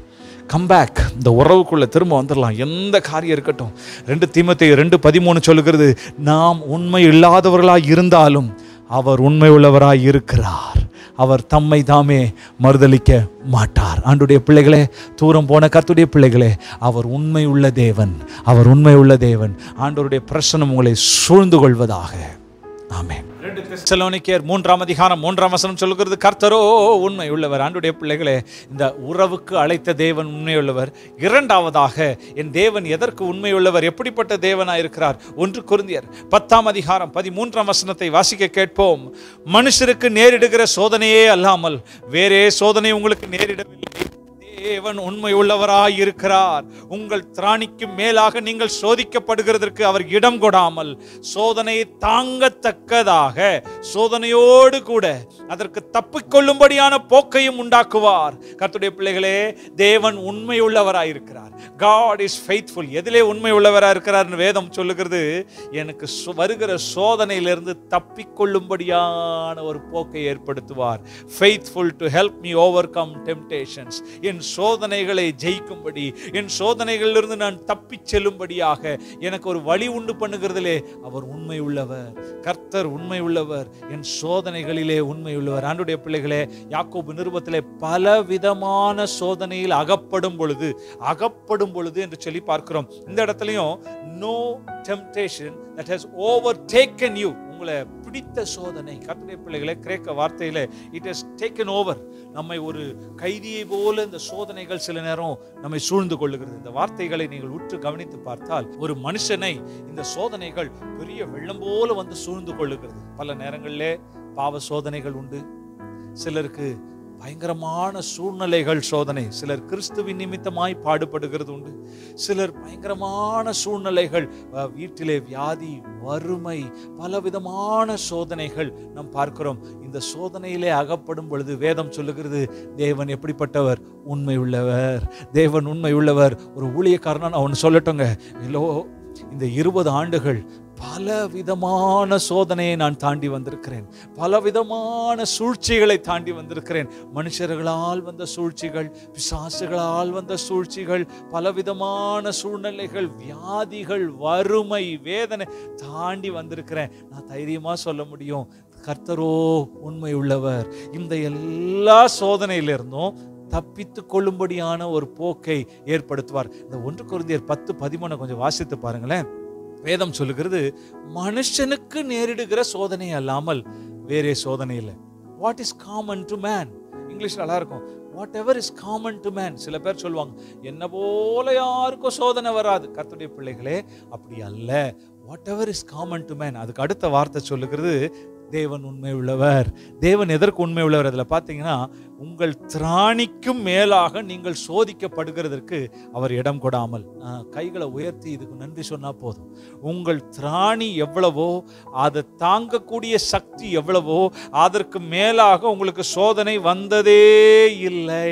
கம்பேக் இந்த உறவுக்குள்ள திரும்ப வந்துடலாம் எந்த காரியம் இருக்கட்டும் ரெண்டு தீமத்தை ரெண்டு பதிமூணு சொல்லுகிறது நாம் உண்மை இல்லாதவர்களாய் இருந்தாலும் அவர் உண்மை உள்ளவராய் இருக்கிறார் அவர் தம்மை தாமே மறுதலிக்க மாட்டார் ஆண்டுடைய பிள்ளைகளே தூரம் போன கர்த்துடைய பிள்ளைகளே அவர் உண்மை உள்ள தேவன் அவர் உண்மை உள்ள தேவன் ஆண்டவருடைய பிரசனம் உங்களை சூழ்ந்து கொள்வதாக ஆமென் ரெண்டு தெசலோனிக்கேயர் மூன்றாம் அதிகாரம் மூன்றாம் வசனம் சொல்லுகிறது கர்த்தரோ உண்மை உள்ளவர் ஆண்டுடைய பிள்ளைகளே இந்த உறவுக்கு அழைத்த தேவன் உண்மை உள்ளவர் இரண்டாவதாக என் தேவன் எதற்கு உண்மை உள்ளவர் எப்படிப்பட்ட தேவனாய் இருக்கிறார் ஒன்று குருந்தியர் பத்தாம் அதிகாரம் பதிமூன்றாம் வசனத்தை வாசிக்க கேட்போம் மனுஷருக்கு நேரிடுகிற சோதனையே அல்லாமல் வேறே சோதனை உங்களுக்கு நேரிடவில்லை தேவன் உண்மை உள்ளவராய் இருக்கிறார் உங்கள் திராணிக்கு மேலாக நீங்கள் சோதிக்கப்படுகிறதற்கு அவர் இடம் கொடாமல் சோதனையை தாங்கத்தக்கதாக சோதனையோடு கூட அதற்கு தப்பிக்கொள்ளும்படியான போக்கையும் உண்டாக்குவார் கர்த்தருடைய பிள்ளைகளே தேவன் உண்மை உள்ளவராய் இருக்கிறார் காட் இஸ் ஃபெய்த்ஃபுல் எதிலே உண்மை உள்ளவராய் இருக்கிறார்னு வேதம் சொல்லுகிறது எனக்கு சு- வருகிற சோதனையிலிருந்து தப்பிக்கொள்ளும்படியான ஒரு போக்கை ஏற்படுத்துவார் faithful to help me overcome temptations என் சோதனைகளை ஜெயிக்கும்படி என் சோதனைகளிலிருந்து நான் தப்பிச் செல்லும்படியாக எனக்கு ஒரு வழி உண்டு பண்ணுகிறதிலே அவர் உண்மை உள்ளவர் கர்த்தர் உண்மை உள்ளவர் என் சோதனைகளிலே உண்மை உள்ளவர் ஆண்டுடைய பிள்ளைகளே யாக்கோபு நிருபத்திலே பல விதமான சோதனையில் அகப்படும் பொழுது அகப்படும் பொழுது என்று சொல்லி பார்க்கிறோம் இந்த இடத்துலையும் no temptation that has overtaken you உங்களை பிடித்த சோதனை கர்த்தருடைய பிள்ளைகளே கிரேக்க வார்த்தையில இட் has taken over நம்மை ஒரு கைதியை போல இந்த சோதனைகள் சில நேரம் நம்மை சூழ்ந்து கொள்ளுகிறது இந்த வார்த்தைகளை நீங்கள் உற்று கவனித்து பார்த்தால் ஒரு மனுஷனை இந்த சோதனைகள் பெரிய வெள்ளம் போல வந்து சூழ்ந்து கொள்ளுகிறது பல நேரங்களிலே பாவ சோதனைகள் உண்டு சிலருக்கு பயங்கரமான சூழ்நிலைகள் சோதனை சிலர் கிறிஸ்துவின் நிமித்தமாய் பாடுபடுகிறது உண்டு சிலர் பயங்கரமான சூழ்நிலைகள் அஹ், வீட்டிலே வியாதி வறுமை பலவிதமான சோதனைகள் நாம் பார்க்கிறோம் இந்த சோதனையிலே அகப்படும் பொழுது வேதம் சொல்லுகிறது தேவன் எப்படிப்பட்டவர் உண்மை உள்ளவர் தேவன் உண்மை உள்ளவர் ஒரு ஊழியக்காரனா நான் ஒன்று சொல்லட்டுங்க இல்லோ இந்த இருபது ஆண்டுகள் பல விதமான சோதனையை நான் தாண்டி வந்திருக்கிறேன் பல விதமான சூழ்ச்சிகளை தாண்டி வந்திருக்கிறேன் மனுஷர்களால் வந்த சூழ்ச்சிகள் பிசாசுகளால் வந்த சூழ்ச்சிகள் பலவிதமான சூழ்நிலைகள் வியாதிகள் வறுமை வேதனை தாண்டி வந்திருக்கிறேன் நான் தைரியமா சொல்ல முடியும் கர்த்தரோ உண்மை உள்ளவர் இந்த எல்லா சோதனையிலிருந்தும் தப்பித்து கொள்ளும்படியான ஒரு போக்கை ஏற்படுத்துவார் இந்த ஒன்று குருந்தியர் பத்து பதிமூணு கொஞ்சம் வாசித்து பாருங்களேன் வேதம் சொல்லுகிறது மனுஷனுக்கு நேரிடுகிற சோதனை அல்லாமல் வேறே சோதனை இல்லை what is common to man English நல்லா இருக்கும் whatever is common to man சில பேர் சொல்லுவாங்க என்ன போல யாருக்கும் சோதனை வராது கர்த்தருடைய பிள்ளைகளே அப்படி அல்ல whatever is common to man அதுக்கு அடுத்த வார்த்தை சொல்லுகிறது தேவன் உண்மை உள்ளவர் தேவன் எதற்கு உண்மை உள்ளவர் அதில் பார்த்தீங்கன்னா உங்கள் திராணிக்கும் மேலாக நீங்கள் சோதிக்கப்படுகிறதற்கு அவர் இடம் கொடாமல் ஆஹ், கைகளை உயர்த்தி இதுக்கு நன்றி சொன்னா போதும் உங்கள் திராணி எவ்வளவோ அதை தாங்கக்கூடிய சக்தி எவ்வளவோ அதற்கு மேலாக உங்களுக்கு சோதனை வந்ததே இல்லை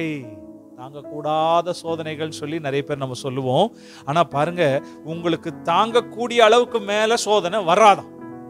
தாங்கக்கூடாத சோதனைகள் சொல்லி நிறைய பேர் நம்ம சொல்லுவோம் ஆனா பாருங்க உங்களுக்கு தாங்கக்கூடிய அளவுக்கு மேல சோதனை வராதாம்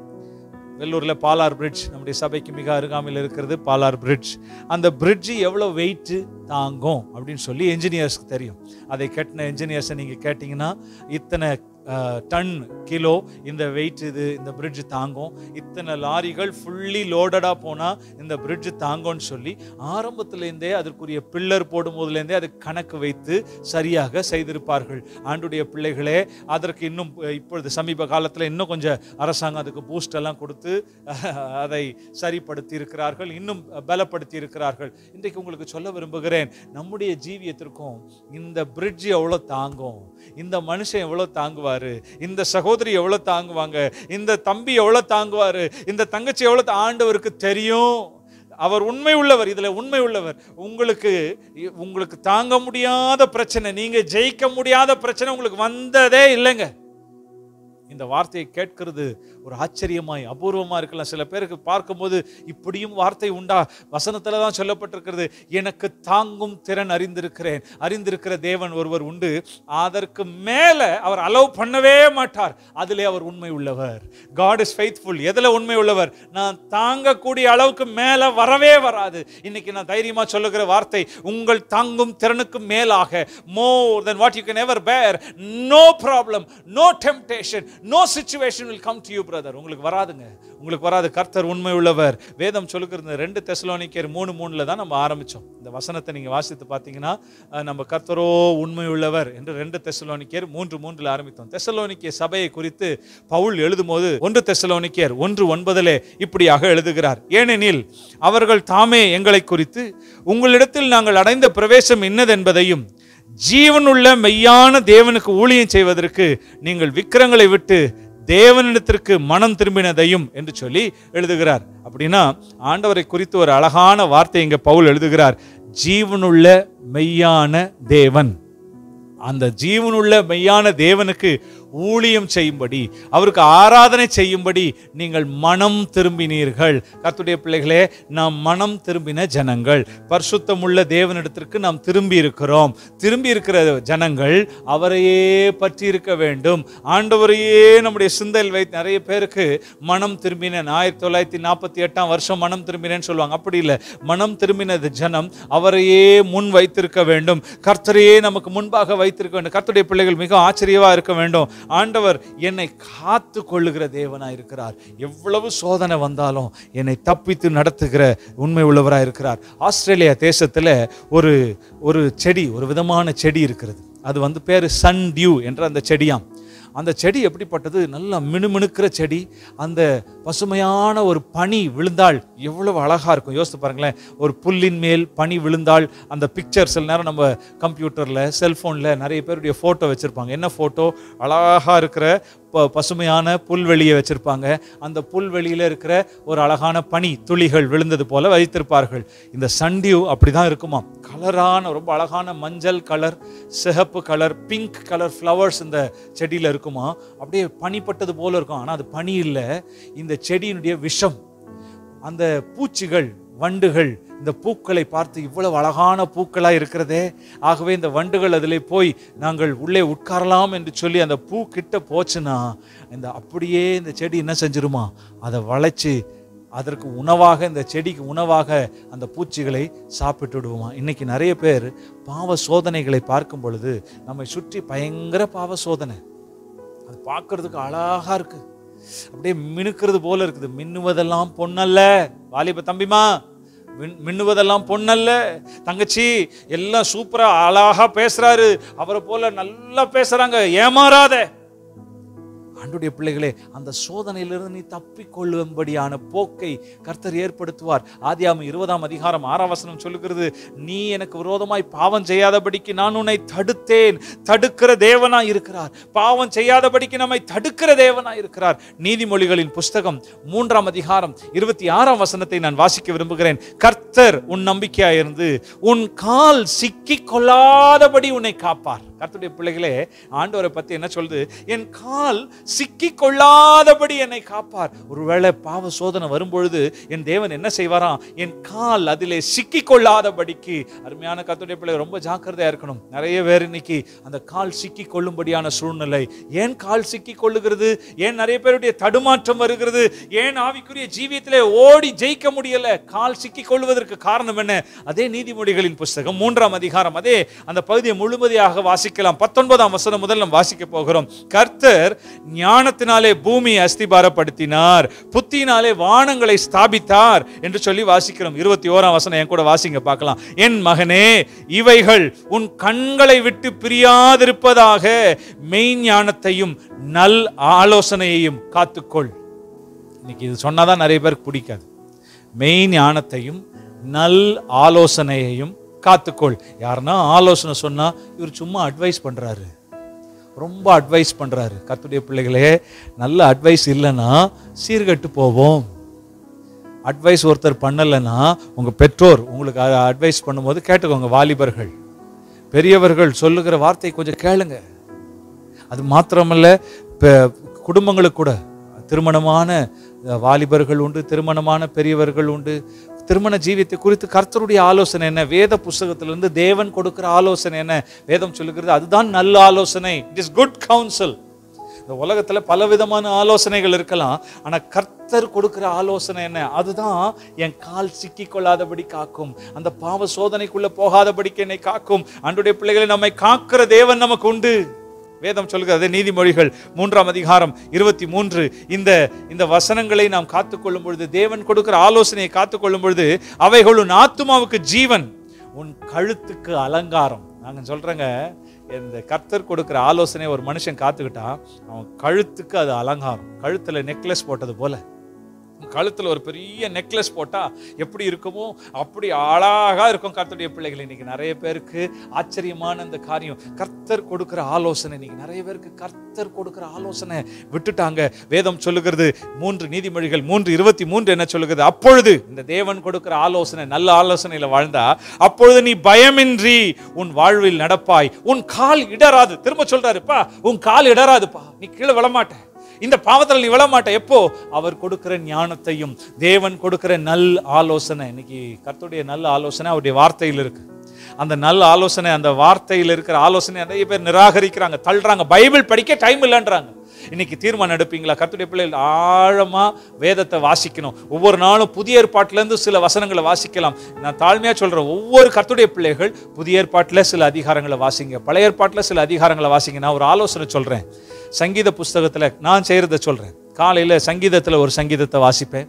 வெள்ளூர்ல பாலார் பிரிட்ஜ் நம்முடைய சபைக்கு மிக அருகாமையில் இருக்கிறது பாலார் பிரிட்ஜ் அந்த பிரிட்ஜ் எவ்வளவு வெயிட் தாங்கும் அப்படின்னு சொல்லி என்ஜினியர்ஸ்க்கு தெரியும் அதை கட்டின என்ஜினியர்ஸை நீங்க கேட்டிங்கன்னா இத்தனை அஹ், டன் கிலோ இந்த வெயிட் இது இந்த பிரிட்ஜ் தாங்கும் இத்தனை லாரிகள் ஃபுல்லி லோடடாக போனால் இந்த பிரிட்ஜ் தாங்கும்னு சொல்லி ஆரம்பத்திலேருந்தே அதற்குரிய பில்லர் போடும் போதுலேருந்தே அது கணக்கு வைத்து சரியாக செய்திருப்பார்கள் ஆண்டுடைய பிள்ளைகளே அதற்கு இன்னும் அஹ், இப்பொழுது சமீப காலத்தில் இன்னும் கொஞ்சம் அரசாங்கம் அதுக்கு பூஸ்ட் எல்லாம் கொடுத்து அஹ், அதை சரிப்படுத்தி இருக்கிறார்கள் இன்னும் பலப்படுத்தி இருக்கிறார்கள் இன்றைக்கு உங்களுக்கு சொல்ல விரும்புகிறேன் நம்முடைய ஜீவியத்திற்கும் இந்த பிரிட்ஜ் எவ்வளோ தாங்கும் இந்த மனுஷன் எவ்வளோ தாங்குவாரு இந்த சகோதரி எவ்வளோ தாங்குவாங்க இந்த தம்பி எவ்வளோ தாங்குவாரு இந்த தங்கச்சி எவ்வளோ தா- ஆண்டவருக்கு தெரியும் அவர் உண்மை உள்ளவர் இதுல உண்மை உள்ளவர் உங்களுக்கு உங்களுக்கு தாங்க முடியாத பிரச்சனை நீங்க ஜெயிக்க முடியாத பிரச்சனை உங்களுக்கு வந்ததே இல்லைங்க இந்த வார்த்தையை கேட்கிறது ஒரு ஆச்சரியமாய் அபூர்வமா இருக்கலாம் சில பேருக்கு பார்க்கும்போது இப்படியும் வார்த்தை உண்டா வசனத்துல தான் சொல்லப்பட்டிருக்கிறது எனக்கு தாங்கும் திறன் அறிந்திருக்கிறேன் அறிந்திருக்கிற தேவன் ஒருவர் உண்டு அதற்கு மேல அவர் அலோவ் பண்ணவே மாட்டார் அதிலே அவர் உண்மை உள்ளவர் காட் இஸ் ஃபெய்த்ஃபுல் எதுல உண்மை உள்ளவர் நான் தாங்கக்கூடிய அளவுக்கு மேல வரவே வராது இன்னைக்கு நான் தைரியமா சொல்லுகிற வார்த்தை உங்கள் தாங்கும் திறனுக்கு மேலாக more than what you can ever bear no problem no temptation no situation will come to you brother உங்களுக்கு வராதுங்க உங்களுக்கு வராது கர்த்தர் உண்மை உள்ளவர் வேதம் சொல்லுகிறது ரெண்டு தெசலோனிக்கர் மூணு மூணுல தான் நம்ம ஆரம்பிச்சோம் இந்த வசனத்தை நீங்க வாசித்து பார்த்தீங்கன்னா அஹ், நம்ம கர்த்தரோ உண்மை உள்ளவர் என்று ரெண்டு தெசலோனிக்கர் மூன்று மூன்றுல ஆரம்பித்தோம் தெசலோனிக்கிய சபையை குறித்து பவுல் எழுதும்போது ஒன்று தெசலோனிக்கர் ஒன்று ஒன்பதிலே இப்படியாக எழுதுகிறார் ஏனெனில் அவர்கள் தாமே எங்களை குறித்து உங்களிடத்தில் நாங்கள் அடைந்த பிரவேசம் இன்னதென்பதையும் ஜீவனுள்ள மெய்யான தேவனுக்கு ஊழியம் செய்வதற்கு நீங்கள் விக்கிரங்களை விட்டு தேவனிடத்திற்கு மனம் திரும்பினதையும் என்று சொல்லி எழுதுகிறார் அப்படின்னா ஆண்டவரை குறித்து ஒரு அழகான வார்த்தை இங்க பவுல் எழுதுகிறார் ஜீவனுள்ள மெய்யான தேவன் அந்த ஜீவனுள்ள மெய்யான தேவனுக்கு ஊழியம் செய்யும்படி அவருக்கு ஆராதனை செய்யும்படி நீங்கள் மனம் திரும்பினீர்கள் கர்த்தருடைய பிள்ளைகளே நாம் மனம் திரும்பின ஜனங்கள் பரிசுத்தமுள்ள தேவனிடத்திற்கு நாம் திரும்பி இருக்கிறோம் திரும்பி இருக்கிற ஜனங்கள் அவரையே பற்றி இருக்க வேண்டும் ஆண்டவரையே நம்முடைய சிந்தையில் வைத்து நிறைய பேருக்கு மனம் திரும்பினேன் ஆயிரத்தி தொள்ளாயிரத்தி நாற்பத்தி எட்டாம் வருஷம் மனம் திரும்பினேன்னு சொல்லுவாங்க அப்படி இல்லை மனம் திரும்பினது ஜனம் அவரையே முன் வைத்திருக்க வேண்டும் கர்த்தரையே நமக்கு முன்பாக வைத்திருக்க வேண்டும் கர்த்தருடைய பிள்ளைகள் மிக ஆச்சரியமா இருக்க வேண்டும் ஆண்டவர் என்னை காத்து கொள்ளுகிற தேவனா இருக்கிறார் எவ்வளவு சோதனை வந்தாலும் என்னை தப்பித்து நடத்துகிற உண்மை உள்ளவரா இருக்கிறார் ஆஸ்திரேலியா தேசத்துல ஒரு ஒரு செடி ஒரு விதமான செடி இருக்கிறது அது வந்து பேரு சன் டியூ என்ற அந்த செடியாம் அந்த செடி எப்படிப்பட்டது நல்லா மினுமினுக்கிற செடி அந்த பசுமையான ஒரு பனி விழுந்தால் எவ்வளவு அழகா இருக்கும் யோசித்து பாருங்களேன் ஒரு புல்லின் மேல் பனி விழுந்தால் அந்த பிக்சர் சில நேரம் நம்ம கம்ப்யூட்டர்ல செல்போன்ல நிறைய பேருடைய போட்டோ வச்சிருப்பாங்க என்ன போட்டோ அழகா இருக்கிற ப- பசுமையான புல்வெளியை வச்சிருப்பாங்க அந்த புல்வெளியில இருக்கிற ஒரு அழகான பனி துளிகள் விழுந்தது போல வைத்திருப்பார்கள் இந்த சண்டியூ அப்படிதான் இருக்குமா கலரான ரொம்ப அழகான மஞ்சள் கலர் சிகப்பு கலர் பிங்க் கலர் ஃப்ளவர்ஸ் இந்த செடியில இருக்குமா அப்படியே பனிப்பட்டது போல இருக்கும் ஆனா அது பனி இல்லை இந்த செடியினுடைய விஷம் அந்த பூச்சிகள் வண்டுகள் இந்த பூக்களை பார்த்து இவ்வளவு அழகான பூக்களா இருக்கிறதே ஆகவே இந்த வண்டுகள் அதிலே போய் நாங்கள் உள்ளே உட்காரலாம் என்று சொல்லி அந்த பூ கிட்ட போச்சுன்னா இந்த அப்படியே இந்த செடி என்ன செஞ்சிருமா அதை வளைச்சு அதற்கு உணவாக இந்த செடிக்கு உணவாக அந்த பூச்சிகளை சாப்பிட்டு விடுவோமா இன்னைக்கு நிறைய பேர் பாவ சோதனைகளை பார்க்கும் பொழுது நம்மை சுற்றி பயங்கர பாவ சோதனை அது பார்க்கறதுக்கு அழகா இருக்கு அப்படியே மினுக்கிறது போல இருக்குது மின்னுவதெல்லாம் பொன்னல்ல வாலிப தம்பிமா மின்- மின்னுவதெல்லாம் பொன்னல்ல தங்கச்சி எல்லாம் சூப்பரா அழகா பேசுறாரு அவரை போல நல்லா பேசுறாங்க ஏமாறாத ஆண்டுடைய பிள்ளைகளே அந்த சோதனையிலிருந்து நீ தப்பிக்கொள்ளும்படியான போக்கை கர்த்தர் ஏற்படுத்துவார் ஆதியாம இருபதாம் அதிகாரம் ஆறாம் வசனம் சொல்லுகிறது நீ எனக்கு விரோதமாய் பாவம் செய்யாதபடிக்கு நான் உன்னை தடுத்தேன் தடுக்கிற தேவனாய் இருக்கிறார் பாவம் செய்யாதபடிக்கு நம்மை தடுக்கிற தேவனாய் இருக்கிறார் நீதிமொழிகளின் புஸ்தகம் மூன்றாம் அதிகாரம் இருபத்தி ஆறாம் வசனத்தை நான் வாசிக்க விரும்புகிறேன் கர்த்தர் உன் நம்பிக்கையாயிருந்து உன் கால் சிக்கி கொள்ளாதபடி உன்னை காப்பார் கர்த்தருடைய பிள்ளைகளே ஆண்டவரை பத்தி என்ன சொல்லுது என் கால் சிக்கி கொள்ளாதபடி என்னை காப்பார் ஒருவேளை பாவ சோதனை வரும்பொழுது என் தேவன் என்ன செய்வாராம் என் கால் அதிலே சிக்கி கொள்ளாதபடிக்கு அருமையான கர்த்தருடைய பிள்ளை ரொம்ப ஜாக்கிரதையா இருக்கணும் நிறைய பேர் இன்னைக்கு அந்த கால் சிக்கி கொள்ளும்படியான சூழ்நிலை ஏன் கால் சிக்கி கொள்ளுகிறது ஏன் நிறைய பேருடைய தடுமாற்றம் வருகிறது ஏன் ஆவிக்குரிய ஜீவியத்திலே ஓடி ஜெயிக்க முடியல கால் சிக்கி கொள்வதற்கு காரணம் என்ன அதே நீதிமொழிகளின் புஸ்தகம் மூன்றாம் அதிகாரம் அதே அந்த பகுதியை முழுமதியாக வாசிக்கலாம் பத்தொன்பதாம் வசனம் முதல் நாம் வாசிக்க போகிறோம் கர்த்தர் ஞானத்தினாலே பூமியை அஸ்திபாரப்படுத்தினார் புத்தினாலே வானங்களை ஸ்தாபித்தார் என்று சொல்லி வாசிக்கிறோம் இருபத்தி ஓராம் வசனம் என் கூட வாசிங்க பார்க்கலாம் என் மகனே இவைகள் உன் கண்களை விட்டு பிரியாதிருப்பதாக மெய் ஞானத்தையும் நல் ஆலோசனையையும் காத்துக்கொள் இன்னைக்கு இது சொன்னாதான் நிறைய பேருக்கு பிடிக்காது மெய் ஞானத்தையும் நல் ஆலோசனையையும் காத்துக்கொள் யாருன்னா ஆலோசனை சொன்னா இவர் சும்மா அட்வைஸ் பண்றாரு ரொம்ப அட்வைஸ் பண்றாரு கர்த்தருடைய பிள்ளைகளே நல்ல அட்வைஸ் இல்லைன்னா சீர்கெட்டு போவோம் அட்வைஸ் ஒருத்தர் பண்ணலைன்னா உங்க பெற்றோர் உங்களுக்கு அட்வைஸ் பண்ணும்போது கேட்டுக்கோங்க வாலிபர்கள் பெரியவர்கள் சொல்லுகிற வார்த்தை கொஞ்சம் கேளுங்க அது மாத்திரமல்ல பெ- குடும்பங்களுக்கு கூட திருமணமான அஹ், வாலிபர்கள் உண்டு திருமணமான பெரியவர்கள் உண்டு திருமண ஜீவியத்தை குறித்து கர்த்தருடைய ஆலோசனை என்ன வேத புஸ்தகத்திலிருந்து தேவன் கொடுக்கிற ஆலோசனை என்ன வேதம் சொல்லுகிறது அதுதான் நல்ல ஆலோசனை இட் இஸ் குட் கவுன்சில் இந்த உலகத்துல பல விதமான ஆலோசனைகள் இருக்கலாம் ஆனா கர்த்தர் கொடுக்கிற ஆலோசனை என்ன அதுதான் என் கால் சிக்கி கொள்ளாதபடி காக்கும் அந்த பாவ சோதனைக்குள்ள போகாதபடிக்கு என்னை காக்கும் அன்றைய பிள்ளைகளை நம்மை காக்கிற தேவன் நமக்கு உண்டு வேதம் சொல்கிறது நீதிமொழிகள் மூன்றாம் அதிகாரம் இருபத்தி மூன்று இந்த இந்த வசனங்களை நாம் காத்துக்கொள்ளும் பொழுது தேவன் கொடுக்கிற ஆலோசனையை காத்துக்கொள்ளும் பொழுது அவைகள் உன் ஆத்துமாவுக்கு ஜீவன் உன் கழுத்துக்கு அலங்காரம் நாங்க சொல்றேங்க இந்த கர்த்தர் கொடுக்கிற ஆலோசனை ஒரு மனுஷன் காத்துக்கிட்டா அவன் கழுத்துக்கு அது அலங்காரம் கழுத்துல நெக்லஸ் போட்டது போல கழுத்துல ஒரு பெரிய நெக்லஸ் போட்டா எப்படி இருக்குமோ அப்படி அழகா இருக்கும் கர்த்தருடைய பிள்ளைகள் இன்னைக்கு நிறைய பேருக்கு ஆச்சரியமான இந்த காரியம் கர்த்தர் கொடுக்கிற ஆலோசனை இன்னைக்கு நிறைய பேருக்கு கர்த்தர் கொடுக்கிற ஆலோசனை விட்டுட்டாங்க வேதம் சொல்லுகிறது மூன்று நீதிமொழிகள் மூன்று இருபத்தி மூன்று என்ன சொல்லுகிறது அப்பொழுது இந்த தேவன் கொடுக்கிற ஆலோசனை நல்ல ஆலோசனையில வாழ்ந்தா அப்பொழுது நீ பயமின்றி உன் வாழ்வில் நடப்பாய் உன் கால் இடராது திரும்ப சொல்றாருப்பா உன் கால் இடராதுப்பா நீ கீழே விழமாட்ட இந்த பாவத்தில் நீ விழ மாட்ட எப்போ அவர் கொடுக்கிற ஞானத்தையும் தேவன் கொடுக்கிற நல் ஆலோசனை இன்னைக்கு கர்த்தருடைய நல்ல ஆலோசனை அவருடைய வார்த்தையில் இருக்கு அந்த நல்ல ஆலோசனை அந்த வார்த்தையில் இருக்கிற ஆலோசனை நிறைய பேர் நிராகரிக்கிறாங்க தள்ளுறாங்க பைபிள் படிக்க டைம் இல்லைன்றாங்க இன்னைக்கு தீர்மானம் எடுப்பீங்களா கர்த்தருடைய பிள்ளைகள் ஆழமா வேதத்தை வாசிக்கணும் ஒவ்வொரு நாளும் புதிய ஏற்பாட்டிலேருந்து சில வசனங்களை வாசிக்கலாம் நான் தாழ்மையா சொல்றேன் ஒவ்வொரு கர்த்தருடைய பிள்ளைகள் புதிய ஏற்பாட்டில் சில அதிகாரங்களை வாசிங்க பழைய ஏற்பாட்டில் சில அதிகாரங்களை வாசிங்க நான் ஒரு ஆலோசனை சொல்றேன் சங்கீத புஸ்தகத்துல நான் செய்யறத சொல்றேன் காலையில சங்கீதத்துல ஒரு சங்கீதத்தை வாசிப்பேன்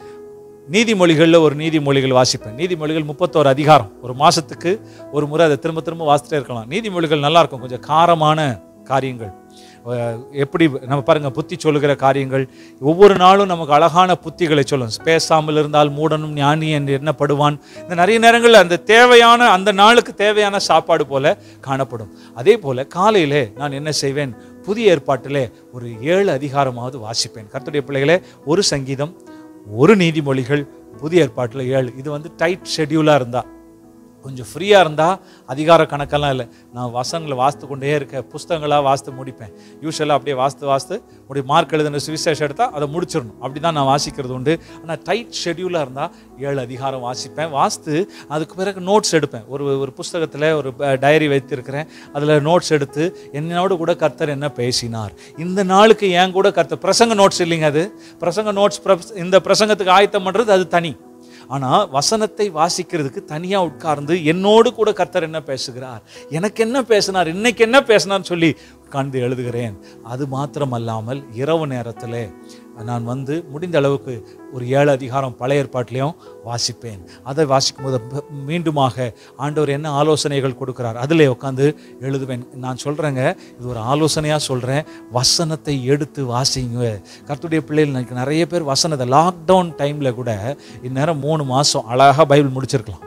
நீதிமொழிகளில் ஒரு நீதிமொழிகள் வாசிப்பேன் நீதிமொழிகள் முப்பத்தோரு அதிகாரம் ஒரு மாசத்துக்கு ஒரு முறை அதை திரும்ப திரும்ப வாசிட்டே இருக்கலாம் நீதிமொழிகள் நல்லா இருக்கும் கொஞ்சம் காரமான காரியங்கள் அஹ் எப்படி நம்ம பாருங்க புத்தி சொல்லுகிற காரியங்கள் ஒவ்வொரு நாளும் நமக்கு அழகான புத்திகளை சொல்லும் பேசாமல் இருந்தால் மூடனும் ஞானி என்று எண்ணப்படுவான் இந்த நிறைய நேரங்களில் அந்த தேவையான அந்த நாளுக்கு தேவையான சாப்பாடு போல காணப்படும் அதே போல காலையிலே நான் என்ன செய்வேன் புதிய ஏற்பாட்டிலே ஒரு ஏழு அதிகாரமாவது வாசிப்பேன் கர்த்தருடைய பிள்ளைகளே ஒரு சங்கீதம் ஒரு நீதிமொழிகள் புதிய ஏற்பாட்டில் ஏழு இது வந்து டைட் ஷெட்யூலாக இருந்தா கொஞ்சம் ஃப்ரீயாக இருந்தால் அதிகார கணக்கெல்லாம் இல்லை நான் வசனங்களை வாசித்து கொண்டே இருக்கேன் புஸ்தகங்களாக வாசித்து முடிப்பேன் யூஸ்வலாக அப்படியே வாசித்து வாசித்து முடி மார்க் எழுதுன சுவிசேஷம் எடுத்தால் அதை முடிச்சிடணும் அப்படி தான் நான் வாசிக்கிறது உண்டு ஆனால் டைட் ஷெட்யூலாக இருந்தால் ஏழு அதிகாரம் வாசிப்பேன் வாசித்து அதுக்கு பிறகு நோட்ஸ் எடுப்பேன் ஒரு ஒரு புஸ்தகத்தில் ஒரு டைரி வைத்திருக்கிறேன் அதில் நோட்ஸ் எடுத்து என்னோடு கூட கர்த்தர் என்ன பேசினார் இந்த நாளுக்கு ஏன் கூட கர்த்தர் பிரசங்க நோட்ஸ் இல்லைங்க அது பிரசங்க நோட்ஸ் இந்த பிரசங்கத்துக்கு ஆயத்தம் பண்ணுறது அது தனி ஆனா வசனத்தை வாசிக்கிறதுக்கு தனியா உட்கார்ந்து என்னோடு கூட கர்த்தர் என்ன பேசுகிறார் எனக்கு என்ன பேசினார் இன்னைக்கு என்ன பேசினார்னு சொல்லி உட்கார்ந்து எழுதுகிறேன் அது மாத்திரம் அல்லாமல் இரவு நேரத்தில் நான் வந்து முடிந்த அளவுக்கு ஒரு ஏழு அதிகாரம் பழைய ஏற்பாட்டிலையும் வாசிப்பேன் அதை வாசிக்கும் போது ப- மீண்டுமாக ஆண்டவர் என்ன ஆலோசனைகள் கொடுக்கிறார் அதில் உட்காந்து எழுதுவேன் நான் சொல்கிறேங்க இது ஒரு ஆலோசனையாக சொல்கிறேன் வசனத்தை எடுத்து வாசிங்க கர்த்தருடைய பிள்ளைகள் எனக்கு நிறைய பேர் வசனத்தை லாக்டவுன் டைமில் கூட இந்நேரம் மூணு மாதம் அழகாக பைபிள் முடிச்சிருக்கலாம்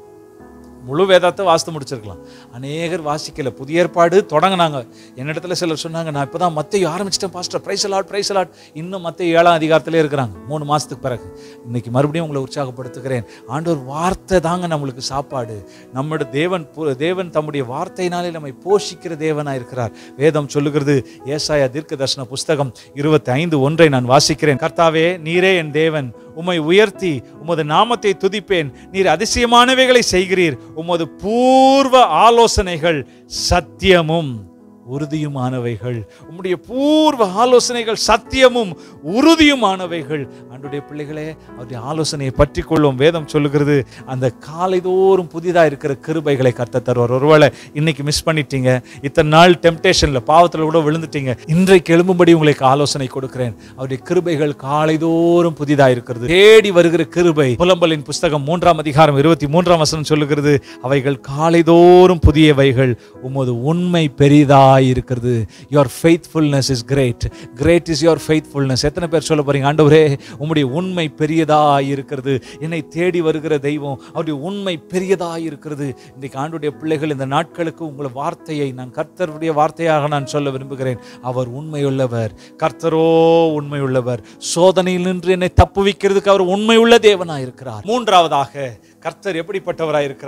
முழு வேதத்தை வாசித்து முடிச்சிருக்கலாம் அநேகர் வாசிக்கல புதிய ஏற்பாடு தொடங்கினாங்க என்னிடத்துல சிலர் சொன்னாங்க நான் இப்போ தான் மத்தையும் ஆரம்பிச்சிட்டேன் pastor praise a lot praise a lot இன்னும் மத்த ஏழாம் அதிகாரத்திலே இருக்கிறாங்க மூணு மாதத்துக்கு பிறகு இன்னைக்கு மறுபடியும் உங்களை உற்சாகப்படுத்துகிறேன் ஆண்டவர் வார்த்தை தாங்க நம்மளுக்கு சாப்பாடு நம்முடைய தேவன் பு- தேவன் தம்முடைய வார்த்தையினாலே நம்மை போஷிக்கிற தேவனாக இருக்கிறார் வேதம் சொல்லுகிறது ஏசாயா தீர்க்க தரிசன புஸ்தகம் இருபத்தி ஐந்து ஒன்றை நான் வாசிக்கிறேன் கர்த்தாவே நீரே என் தேவன் உம்மை உயர்த்தி உமது நாமத்தை துதிப்பேன் நீர் அதிசயமானவைகளை செய்கிறீர் உமது பூர்வ ஆலோசனைகள் சத்தியமும் உறுதியுமானவைகள் உம்முடைய பூர்வ ஆலோசனைகள் சத்தியமும் உறுதியுமானவைகள் அன்றைய பிள்ளைகளே அவருடைய ஆலோசனையை பற்றி கொள்ளும் வேதம் சொல்லுகிறது அந்த காலைதோறும் புதிதாக இருக்கிற கிருபைகளை கர்த்த தருவார் ஒருவேளை இன்னைக்கு மிஸ் பண்ணிட்டீங்க இத்தனை நாள் டெம்டேஷன்ல பாவத்தில் கூட விழுந்துட்டீங்க இன்றைக்கு எழும்பும்படி உங்களுக்கு ஆலோசனை கொடுக்கிறேன் அவருடைய கிருபைகள் காலைதோறும் புதிதாக இருக்கிறது தேடி வருகிற கிருபை புலம்பலின் புஸ்தகம் மூன்றாம் அதிகாரம் இருபத்தி மூன்றாம் வசனம் சொல்லுகிறது அவைகள் காலைதோறும் புதியவைகள் உமது உண்மை பெரிதாய் இருக்கிறது your faithfulness is great great is your faithfulness எத்தனை பேர் சொல்ல போறீங்க ஆண்டவரே உம்முடைய உண்மை பெரியதாய் இருக்கிறது என்னை தேடி வருகிற தெய்வம் அவருடைய உண்மை பெரியதாய் இருக்கிறது இன்றைக்கு ஆண்டுடைய பிள்ளைகள் இந்த நாட்களுக்கு உங்கள் வார்த்தையை நான் கர்த்தருடைய வார்த்தையாக நான் சொல்ல விரும்புகிறேன் அவர் உண்மையுள்ளவர் கர்த்தரோ உண்மையுள்ளவர் சோதனையில் நின்று என்னை தப்புவிக்கிறதுக்கு அவர் உண்மையுள்ள தேவனாய் இருக்கிறார் மூன்றாவதாக கர்த்தர் எப்படிப்பட்டவராய் இருக்கிறார்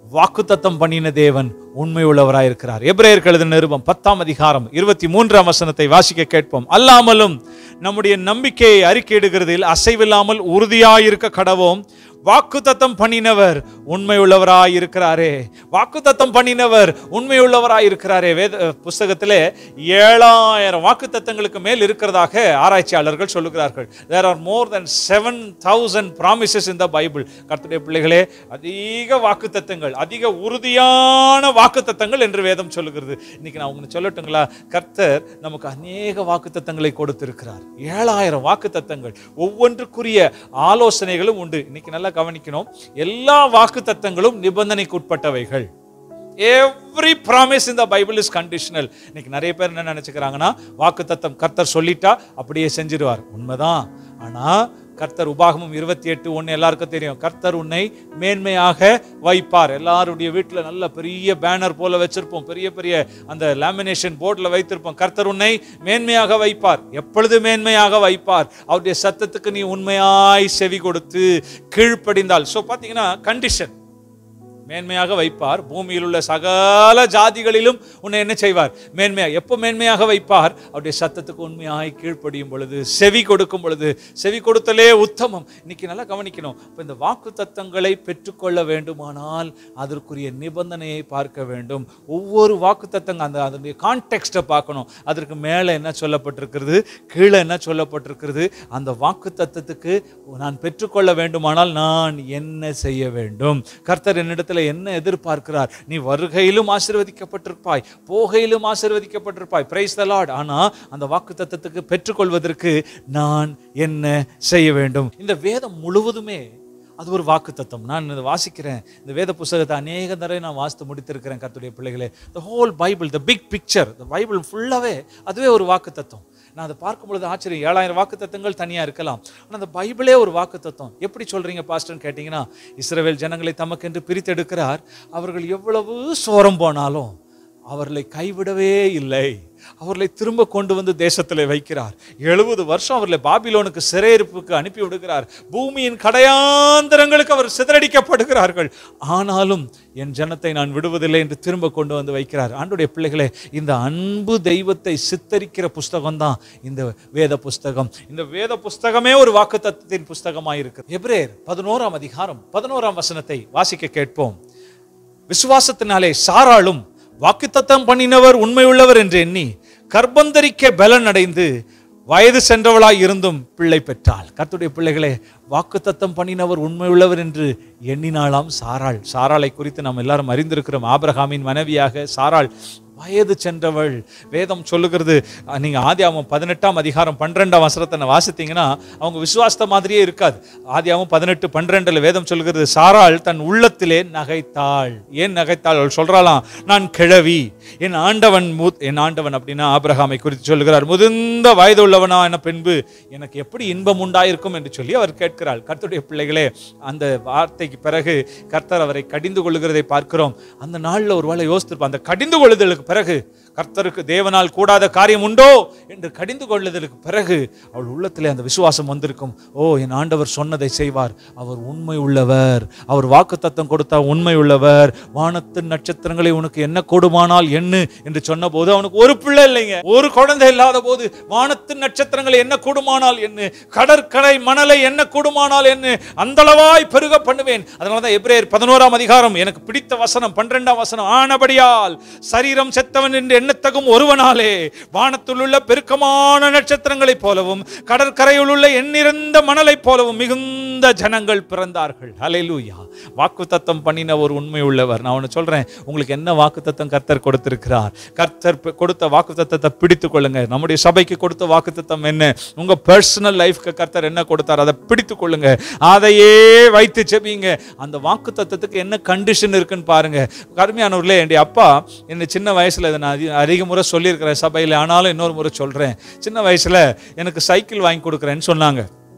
வாக்குத்தத்தம் பண்ணின தேவன் உண்மை உள்ளவராயிருக்கிறார் எபிரேயருக்கு எழுதின நிருபம் பத்தாம் அதிகாரம் இருபத்தி மூன்றாம் வசனத்தை வாசிக்க கேட்போம் அல்லாமலும் நம்முடைய நம்பிக்கையை அறிக்கையிடுகிறதில் அசைவில்லாமல் உறுதியாயிருக்க கடவோம் வாக்குத்தத்தம் பண்ணினவர் உண்மை உள்ளவராயிருக்கிறாரே வாக்குத்தத்தம் பண்ணினவர் உண்மை உள்ளவராயிருக்கிறாரே வேத புஸ்தகத்திலே ஏழாயிரம் வாக்குத்தத்தங்களுக்கு மேல் இருக்கிறதாக ஆராய்ச்சியாளர்கள் சொல்லுகிறார்கள் there are more than seven thousand promises இந்த பைபிள் கர்த்தருடைய பிள்ளைகளே அதிக வாக்குத்தத்தங்கள் அதிக உறுதியான வாக்குத்தத்தங்கள் என்று வேதம் சொல்லுகிறது இன்னைக்கு நான் உங்களுக்கு சொல்லட்டுங்களா கர்த்தர் நமக்கு அநேக வாக்குத்தத்தங்களை கொடுத்திருக்கிறார் ஏழாயிரம் வாக்குத்தத்தங்கள் ஒவ்வொன்றுக்குரிய ஆலோசனைகளும் உண்டு இன்னைக்கு நல்லா கவனிக்கணும் எல்லா வாக்குத்தத்தங்களும் நிபந்தனைக்குட்பட்டவைகள் எவ்ரி ப்ராமிஸ் இந்த பைபிள் இஸ் கண்டிஷனல் இன்னைக்கு நிறைய பேர் என்ன நினைச்சுக்கிறாங்கன்னா வாக்குத்தத்தம் கர்த்தர் சொல்லிட்டா அப்படியே செஞ்சிருவார் உண்மைதான் ஆனா கர்த்தர் உபாகமம் இருபத்தி எட்டு ஒன்று எல்லாருக்கும் தெரியும் கர்த்தர் உன்னை மேன்மையாக வைப்பார் எல்லாருடைய வீட்டில் நல்ல பெரிய பேனர் போல வச்சிருப்போம் பெரிய பெரிய அந்த லேமினேஷன் போர்டில் வைத்திருப்போம் கர்த்தர் உன்னை மேன்மையாக வைப்பார் எப்பொழுது மேன்மையாக வைப்பார் அவருடைய சத்தத்துக்கு நீ உண்மையாய் செவி கொடுத்து கீழ்ப்படிந்தால் ஸோ பார்த்தீங்கன்னா கண்டிஷன் மேன்மையாக வைப்பார் பூமியில் உள்ள சகல ஜாதிகளிலும் உன்னை என்ன செய்வார் மேன்மையா எப்போ மேன்மையாக வைப்பார் அவருடைய சத்தத்துக்கு உண்மையாய் கீழ்ப்படியும் பொழுது செவி கொடுக்கும் பொழுது செவி கொடுத்தலே உத்தமம் இன்னைக்கு நல்லா கவனிக்கணும் இப்போ இந்த வாக்கு தத்தங்களை பெற்றுக்கொள்ள வேண்டுமானால் அதற்குரிய நிபந்தனையை பார்க்க வேண்டும் ஒவ்வொரு வாக்கு தத்தங்க அந்த அதனுடைய கான்டெக்ஸ்ட்டை பார்க்கணும் அதற்கு மேலே என்ன சொல்லப்பட்டிருக்கிறது கீழே என்ன சொல்லப்பட்டிருக்கிறது அந்த வாக்கு தத்தத்துக்கு நான் பெற்றுக்கொள்ள வேண்டுமானால் நான் என்ன செய்ய வேண்டும் கர்த்தர் என்னிடத்தில் என்ன எதிர்பார்க்கிறார் நீ வருகையிலும் ஆசீர்வதிக்கப்பட்டிருப்பாய் போகையிலும் ஆசீர்வதிக்கப்பட்டிருப்பாய் பிரைஸ் த லார்ட் ஆனா அந்த வாக்கு தத்தத்துக்கு பெற்றுக்கொள்வதற்கு நான் என்ன செய்ய வேண்டும் இந்த வேதம் முழுவதுமே அது ஒரு வாக்கு தத்தம் நான் இதை வாசிக்கிறேன் இந்த வேத புஸ்தகத்தை அநேக தடவை நான் வாசித்து முடித்திருக்கிறேன் கர்த்தருடைய பிள்ளைகளே the whole Bible the big picture the Bible ஃபுல்லாகவே அதுவே ஒரு வாக்கு தத்துவம் நான் அதை பார்க்கும் பொழுது ஆச்சரியம் ஏழாயிரம் வாக்கு தத்தங்கள் தனியாக இருக்கலாம் ஆனால் அந்த பைபிளே ஒரு வாக்கு தத்துவம் எப்படி சொல்கிறீங்க பாஸ்டர்னு கேட்டிங்கன்னா இஸ்ரவேல் ஜனங்களை தமக்கென்று பிரித்தெடுக்கிறார் அவர்கள் எவ்வளவு சோரம் போனாலும் அவர்களை கைவிடவே இல்லை அவர்களை திரும்ப கொண்டு வந்து தேசத்தில் வைக்கிறார் எழுபது வருஷம் அவர்களை பாபிலோனுக்கு சிறையிருப்புக்கு அனுப்பி விடுகிறார் பூமியின் கடையாந்தரங்களுக்கு அவர் சிதறடிக்கப்படுகிறார்கள் ஆனாலும் என் ஜனத்தை நான் விடுவதில்லை என்று திரும்ப கொண்டு வந்து வைக்கிறார் ஆண்டுடைய பிள்ளைகளே இந்த அன்பு தெய்வத்தை சித்தரிக்கிற புஸ்தகம் தான் இந்த வேத புஸ்தகம் இந்த வேத புஸ்தகமே ஒரு வாக்குத்தத்தத்தின் புஸ்தகமாக இருக்கு எப்ரேர் பதினோராம் அதிகாரம் பதினோராம் வசனத்தை வாசிக்க கேட்போம் விசுவாசத்தினாலே சாராளும் வாக்குத்தத்தம் பண்ணினவர் உண்மையுள்ளவர் என்று எண்ணி கர்ப்பந்தரிக்க பலன் அடைந்து வயது சென்றவளாய் இருந்தும் பிள்ளை பெற்றாள் கர்த்தருடைய பிள்ளைகளே வாக்குத்தத்தம் பண்ணினவர் உண்மையுள்ளவர் என்று எண்ணினாளாம் சாராள் சாராளை குறித்து நாம் எல்லாரும் அறிந்திருக்கிறோம் ஆபிரகாமின் மனைவியாக சாராள் வயது சென்றவள் வேதம் சொல்லுகிறது அஹ், நீங்க ஆதியாமம் பதினெட்டாம் அதிகாரம் பன்னிரெண்டாம் வசனத்தை நான் வாசித்தீங்கன்னா அவங்க விசுவாசத்த மாதிரியே இருக்காது ஆதியாமம் பதினெட்டு பன்னிரெண்டுல வேதம் சொல்லுகிறது சாராள் தன் உள்ளத்திலே நகைத்தாள் ஏன் நகைத்தாள் அவள் சொல்றாளாம் நான் கிழவி என் ஆண்டவன் மூ- என் ஆண்டவன் அப்படின்னா ஆபிரகாமை குறித்து சொல்லுகிறார் முதிர்ந்த வயது உள்ளவனா என பின்பு எனக்கு எப்படி இன்பம் உண்டாயிருக்கும் என்று சொல்லி அவர் கேட்கிறாள் கர்த்தருடைய பிள்ளைகளே அந்த வார்த்தைக்கு பிறகு கர்த்தர் அவரை கடிந்து கொள்ளுகிறதை பார்க்கிறோம் அந்த நாள்ல ஒரு வேளை யோசித்திருப்பான் அந்த கடிந்து கொள்ளுதலுக்கு பிறகு கர்த்தருக்கு தேவனால் கூடாத காரியம் உண்டோ என்று கடிந்து கொள்ளுதலுக்கு பிறகு அவள் உள்ளத்திலே அந்த விசுவாசம் வந்திருக்கும் ஓ என் ஆண்டவர் சொன்னதை செய்வார் அவர் உண்மை உள்ளவர் அவர் வாக்குத்தத்தம் கொடுத்தா உண்மை உள்ளவர் வானத்து நட்சத்திரங்களை உனக்கு என்ன கொடுமானால் எண்ணு என்று சொன்னபோது அவனுக்கு ஒரு பிள்ளை இல்லைங்க ஒரு குழந்தை இல்லாத போது வானத்து நட்சத்திரங்களை என்ன கூடுமானால் என்ன கடற்கரை மணலை என்ன கூடுமானால் என்ன அந்தளவாய் பெருக பண்ணுவேன் அதனால தான் எபிரேயர் பதினோராம் அதிகாரம் எனக்கு பிடித்த வசனம் பன்னிரெண்டாம் வசனம் ஆனபடியால் சரீரம் செத்தவன் என்று எண்ணத்தகும் ஒருவனாலே வானத்தில் உள்ள பெருக்கமான நட்சத்திரங்களைப் போலவும் கடற்கரையில் உள்ள எண்ணிறந்த மணலைப் போலவும் மிகுந்த ஜனங்கள் பிறந்தார்கள் ஹalleluya வாக்குத்தத்தம் பண்ணின ஒரு உண்மை உள்ளவர் நான் ஒன்று சொல்றேன் உங்களுக்கு என்ன வாக்குத்தத்தம் கர்த்தர் கொடுத்திருக்கிறார் கர்த்தர் பி- கொடுத்த வாக்குத்தத்தத்தை பிடித்து கொள்ளுங்க நம்முடைய சபைக்கு கொடுத்த வாக்குத்தத்தம் என்ன உங்க பர்சனல் லைஃப்க்கு கர்த்தர் என்ன கொடுத்தார் அதை பிடித்து கொள்ளுங்க அதையே வைத்து செபிங்க அந்த வாக்குத்தத்தத்துக்கு என்ன கண்டிஷன் இருக்குன்னு பாருங்க கருமையானவர்களே என்னுடைய அப்பா என்னை சின்ன வயசுல இதை நான் அதி- அதிக முறை சொல்லியிருக்கிறேன் சபையில் ஆனாலும் இன்னொரு முறை சொல்றேன் சின்ன வயசுல எனக்கு சைக்கிள் வாங்கி கொடுக்குறேன்னு சொன்னாங்க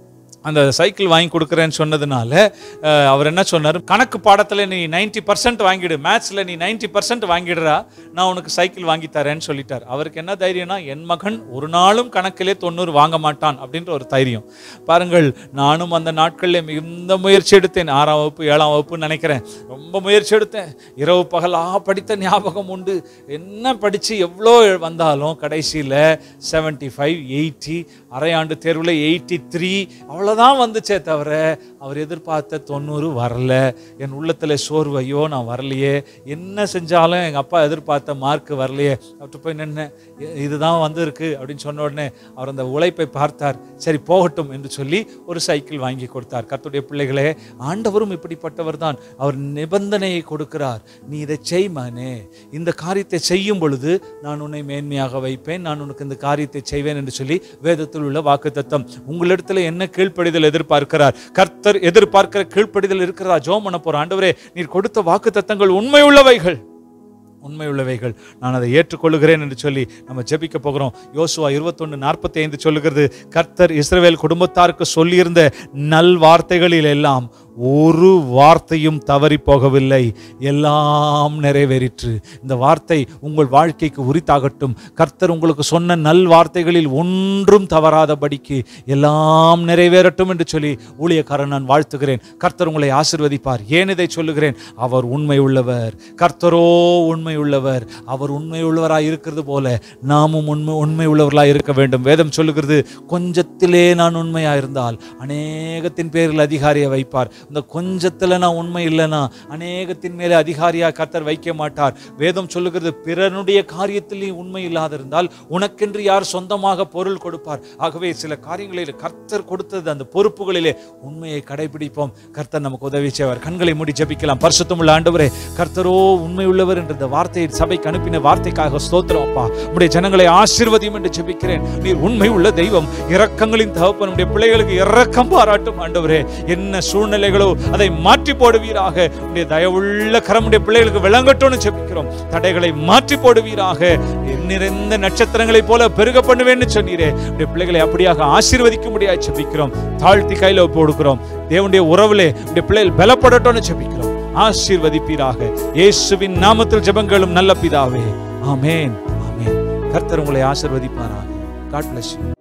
அந்த சைக்கிள் வாங்கி கொடுக்குறேன்னு சொன்னதுனால அஹ், அவர் என்ன சொன்னார் கணக்கு பாடத்தில் நீ 90% பர்சன்ட் வாங்கிடு மேத்ஸில் நீ 90% பர்சன்ட் வாங்கிடுறா நான் உனக்கு சைக்கிள் வாங்கி தரேன்னு சொல்லிட்டார் அவருக்கு என்ன தைரியம்னா என் மகன் ஒரு நாளும் கணக்கிலே தொண்ணூறு வாங்க மாட்டான் அப்படின்ற ஒரு தைரியம் பாருங்கள் நானும் அந்த நாட்களில் மிகுந்த முயற்சி எடுத்தேன் ஆறாம் வகுப்பு ஏழாம் வகுப்புன்னு நினைக்கிறேன் ரொம்ப முயற்சி எடுத்தேன் இரவு பகலாக படித்த ஞாபகம் உண்டு என்ன படித்து எவ்வளோ வந்தாலும் கடைசியில் செவன்ட்டி ஃபைவ் எயிட்டி அரையாண்டு தேர்வில் எயிட்டி த்ரீ அவ்வளோதான் வந்துச்சே தவிர அவர் எதிர்பார்த்த தொண்ணூறு வரல என் உள்ளத்தில் சோர்வு ஐயோ நான் வரலையே என்ன செஞ்சாலும் எங்கள் அப்பா எதிர்பார்த்த மார்க் வரலையே அவர்கிட்ட போய் நின்னேன் "இ- இதுதான் வந்திருக்கு அப்படின்னு சொன்ன உடனே அவர் அந்த உழைப்பை பார்த்தார் சரி போகட்டும் என்று சொல்லி ஒரு சைக்கிள் வாங்கி கொடுத்தார் கர்த்தருடைய பிள்ளைகளே ஆண்டவரும் இப்படிப்பட்டவர் தான் அவர் நிபந்தனையை கொடுக்கிறார் நீ இதை செய் மகனே இந்த காரியத்தை செய்யும் பொழுது நான் உன்னை மேன்மையாக வைப்பேன் நான் உனக்கு இந்த காரியத்தை செய்வேன் என்று சொல்லி வேதத்தில் உள்ள வாக்குத்தத்தம் உங்களிடத்துல என்ன கீழ்ப்படிதல் எதிர்பார்க்கிறார் கர்த்தர் எதிர்பார்க்கிற கீழ்ப்படிதல் இருக்கிறதா ஜோம் பண்ண போற ஆண்டவரே நீர் கொடுத்த வாக்குத்தத்தங்கள் உண்மை உள்ளவைகள் உண்மை உள்ளவைகள் நான் அதை ஏற்றுக்கொள்ளுகிறேன் என்று சொல்லி நம்ம ஜெபிக்க போகிறோம் யோசுவா இருபத்தொன்று நாற்பத்தி ஐந்து சொல்லுகிறது கர்த்தர் இஸ்ரவேல் குடும்பத்தாருக்கு சொல்லியிருந்த நல் வார்த்தைகளில் எல்லாம் ஒரு வார்த்தையும் தவறி போகவில்லை எல்லாம் நிறைவேறிற்று இந்த வார்த்தை உங்கள் வாழ்க்கைக்கு உரித்தாகட்டும் கர்த்தர் உங்களுக்கு சொன்ன நல் வார்த்தைகளில் ஒன்றும் தவறாதபடிக்கு எல்லாம் நிறைவேறட்டும் என்று சொல்லி ஊழியக்காரன் நான் வாழ்த்துகிறேன் கர்த்தர் உங்களை ஆசிர்வதிப்பார் ஏன் இதை சொல்லுகிறேன் அவர் உண்மை உள்ளவர் கர்த்தரோ உண்மை உள்ளவர் அவர் உண்மை உள்ளவராய் இருக்கிறது போல நாமும் உண்மை உண்மை உள்ளவர்களாய் இருக்க வேண்டும் வேதம் சொல்லுகிறது கொஞ்சத்திலே நான் உண்மையா இருந்தால் அநேகத்தின் பேரில் அதிகாரியை வைப்பார் இந்த கொஞ்சத்துல நான் உண்மை இல்லைனா அநேகத்தின் மேலே அதிகாரியா கர்த்தர் வைக்க மாட்டார் வேதம் சொல்லுகிறது பிறனுடைய காரியத்தில் நீ உண்மை இல்லாதிருந்தால் உனக்கென்று யார் சொந்தமாக பொருள் கொடுப்பார் ஆகவே சில காரியங்களில் கர்த்தர் கொடுத்தது அந்த பொறுப்புகளிலே உண்மையை கடைபிடிப்போம் கர்த்தர் நமக்கு உதவி செய்வார் கண்களை மூடி ஜெபிக்கலாம் பரிசுத்தமுள்ள ஆண்டவரே கர்த்தரோ உண்மை உள்ளவர் என்ற இந்த வார்த்தையை சபைக்கு அனுப்பின வார்த்தைக்காக ஸ்தோத்திரம் அப்பா உடைய ஜனங்களை ஆசீர்வதியும் என்று ஜெபிக்கிறேன் நீர் உண்மை உள்ள தெய்வம் இரக்கங்களின் தகப்பன் உடைய பிள்ளைகளுக்கு இரக்கம் பாராட்டும் ஆண்டவரே என்ன சூழ்நிலைகளோ அதை மாற்றி போடுவீராக உடைய தயவுள்ள கரம் உடைய பிள்ளைகளுக்கு விளங்கட்டும்னு ஜெபிக்கிறோம் தடைகளை மாற்றி போடுவீராக நிறைந்த நட்சத்திரங்களைப் போல பெருக பண்ணுவேன்னு சொன்னீரே உடைய பிள்ளைகளை அப்படியாக ஆசீர்வதிக்கும்படியாக ஜெபிக்கிறோம் தாழ்த்தி கையில ஒப்பு கொடுக்கிறோம் தேவனுடைய உறவுலே உடைய பிள்ளைகள் பலப்படட்டும்னு ஜெபிக்கிறோம் ஆசீர்வதிப்பீராக இயேசுவின் நாமத்தில் ஜெபங்களும் நல்ல பிதாவே ஆமென் ஆமென் கர்த்தர் உங்களை ஆசீர்வதிப்பாராக காட் bless you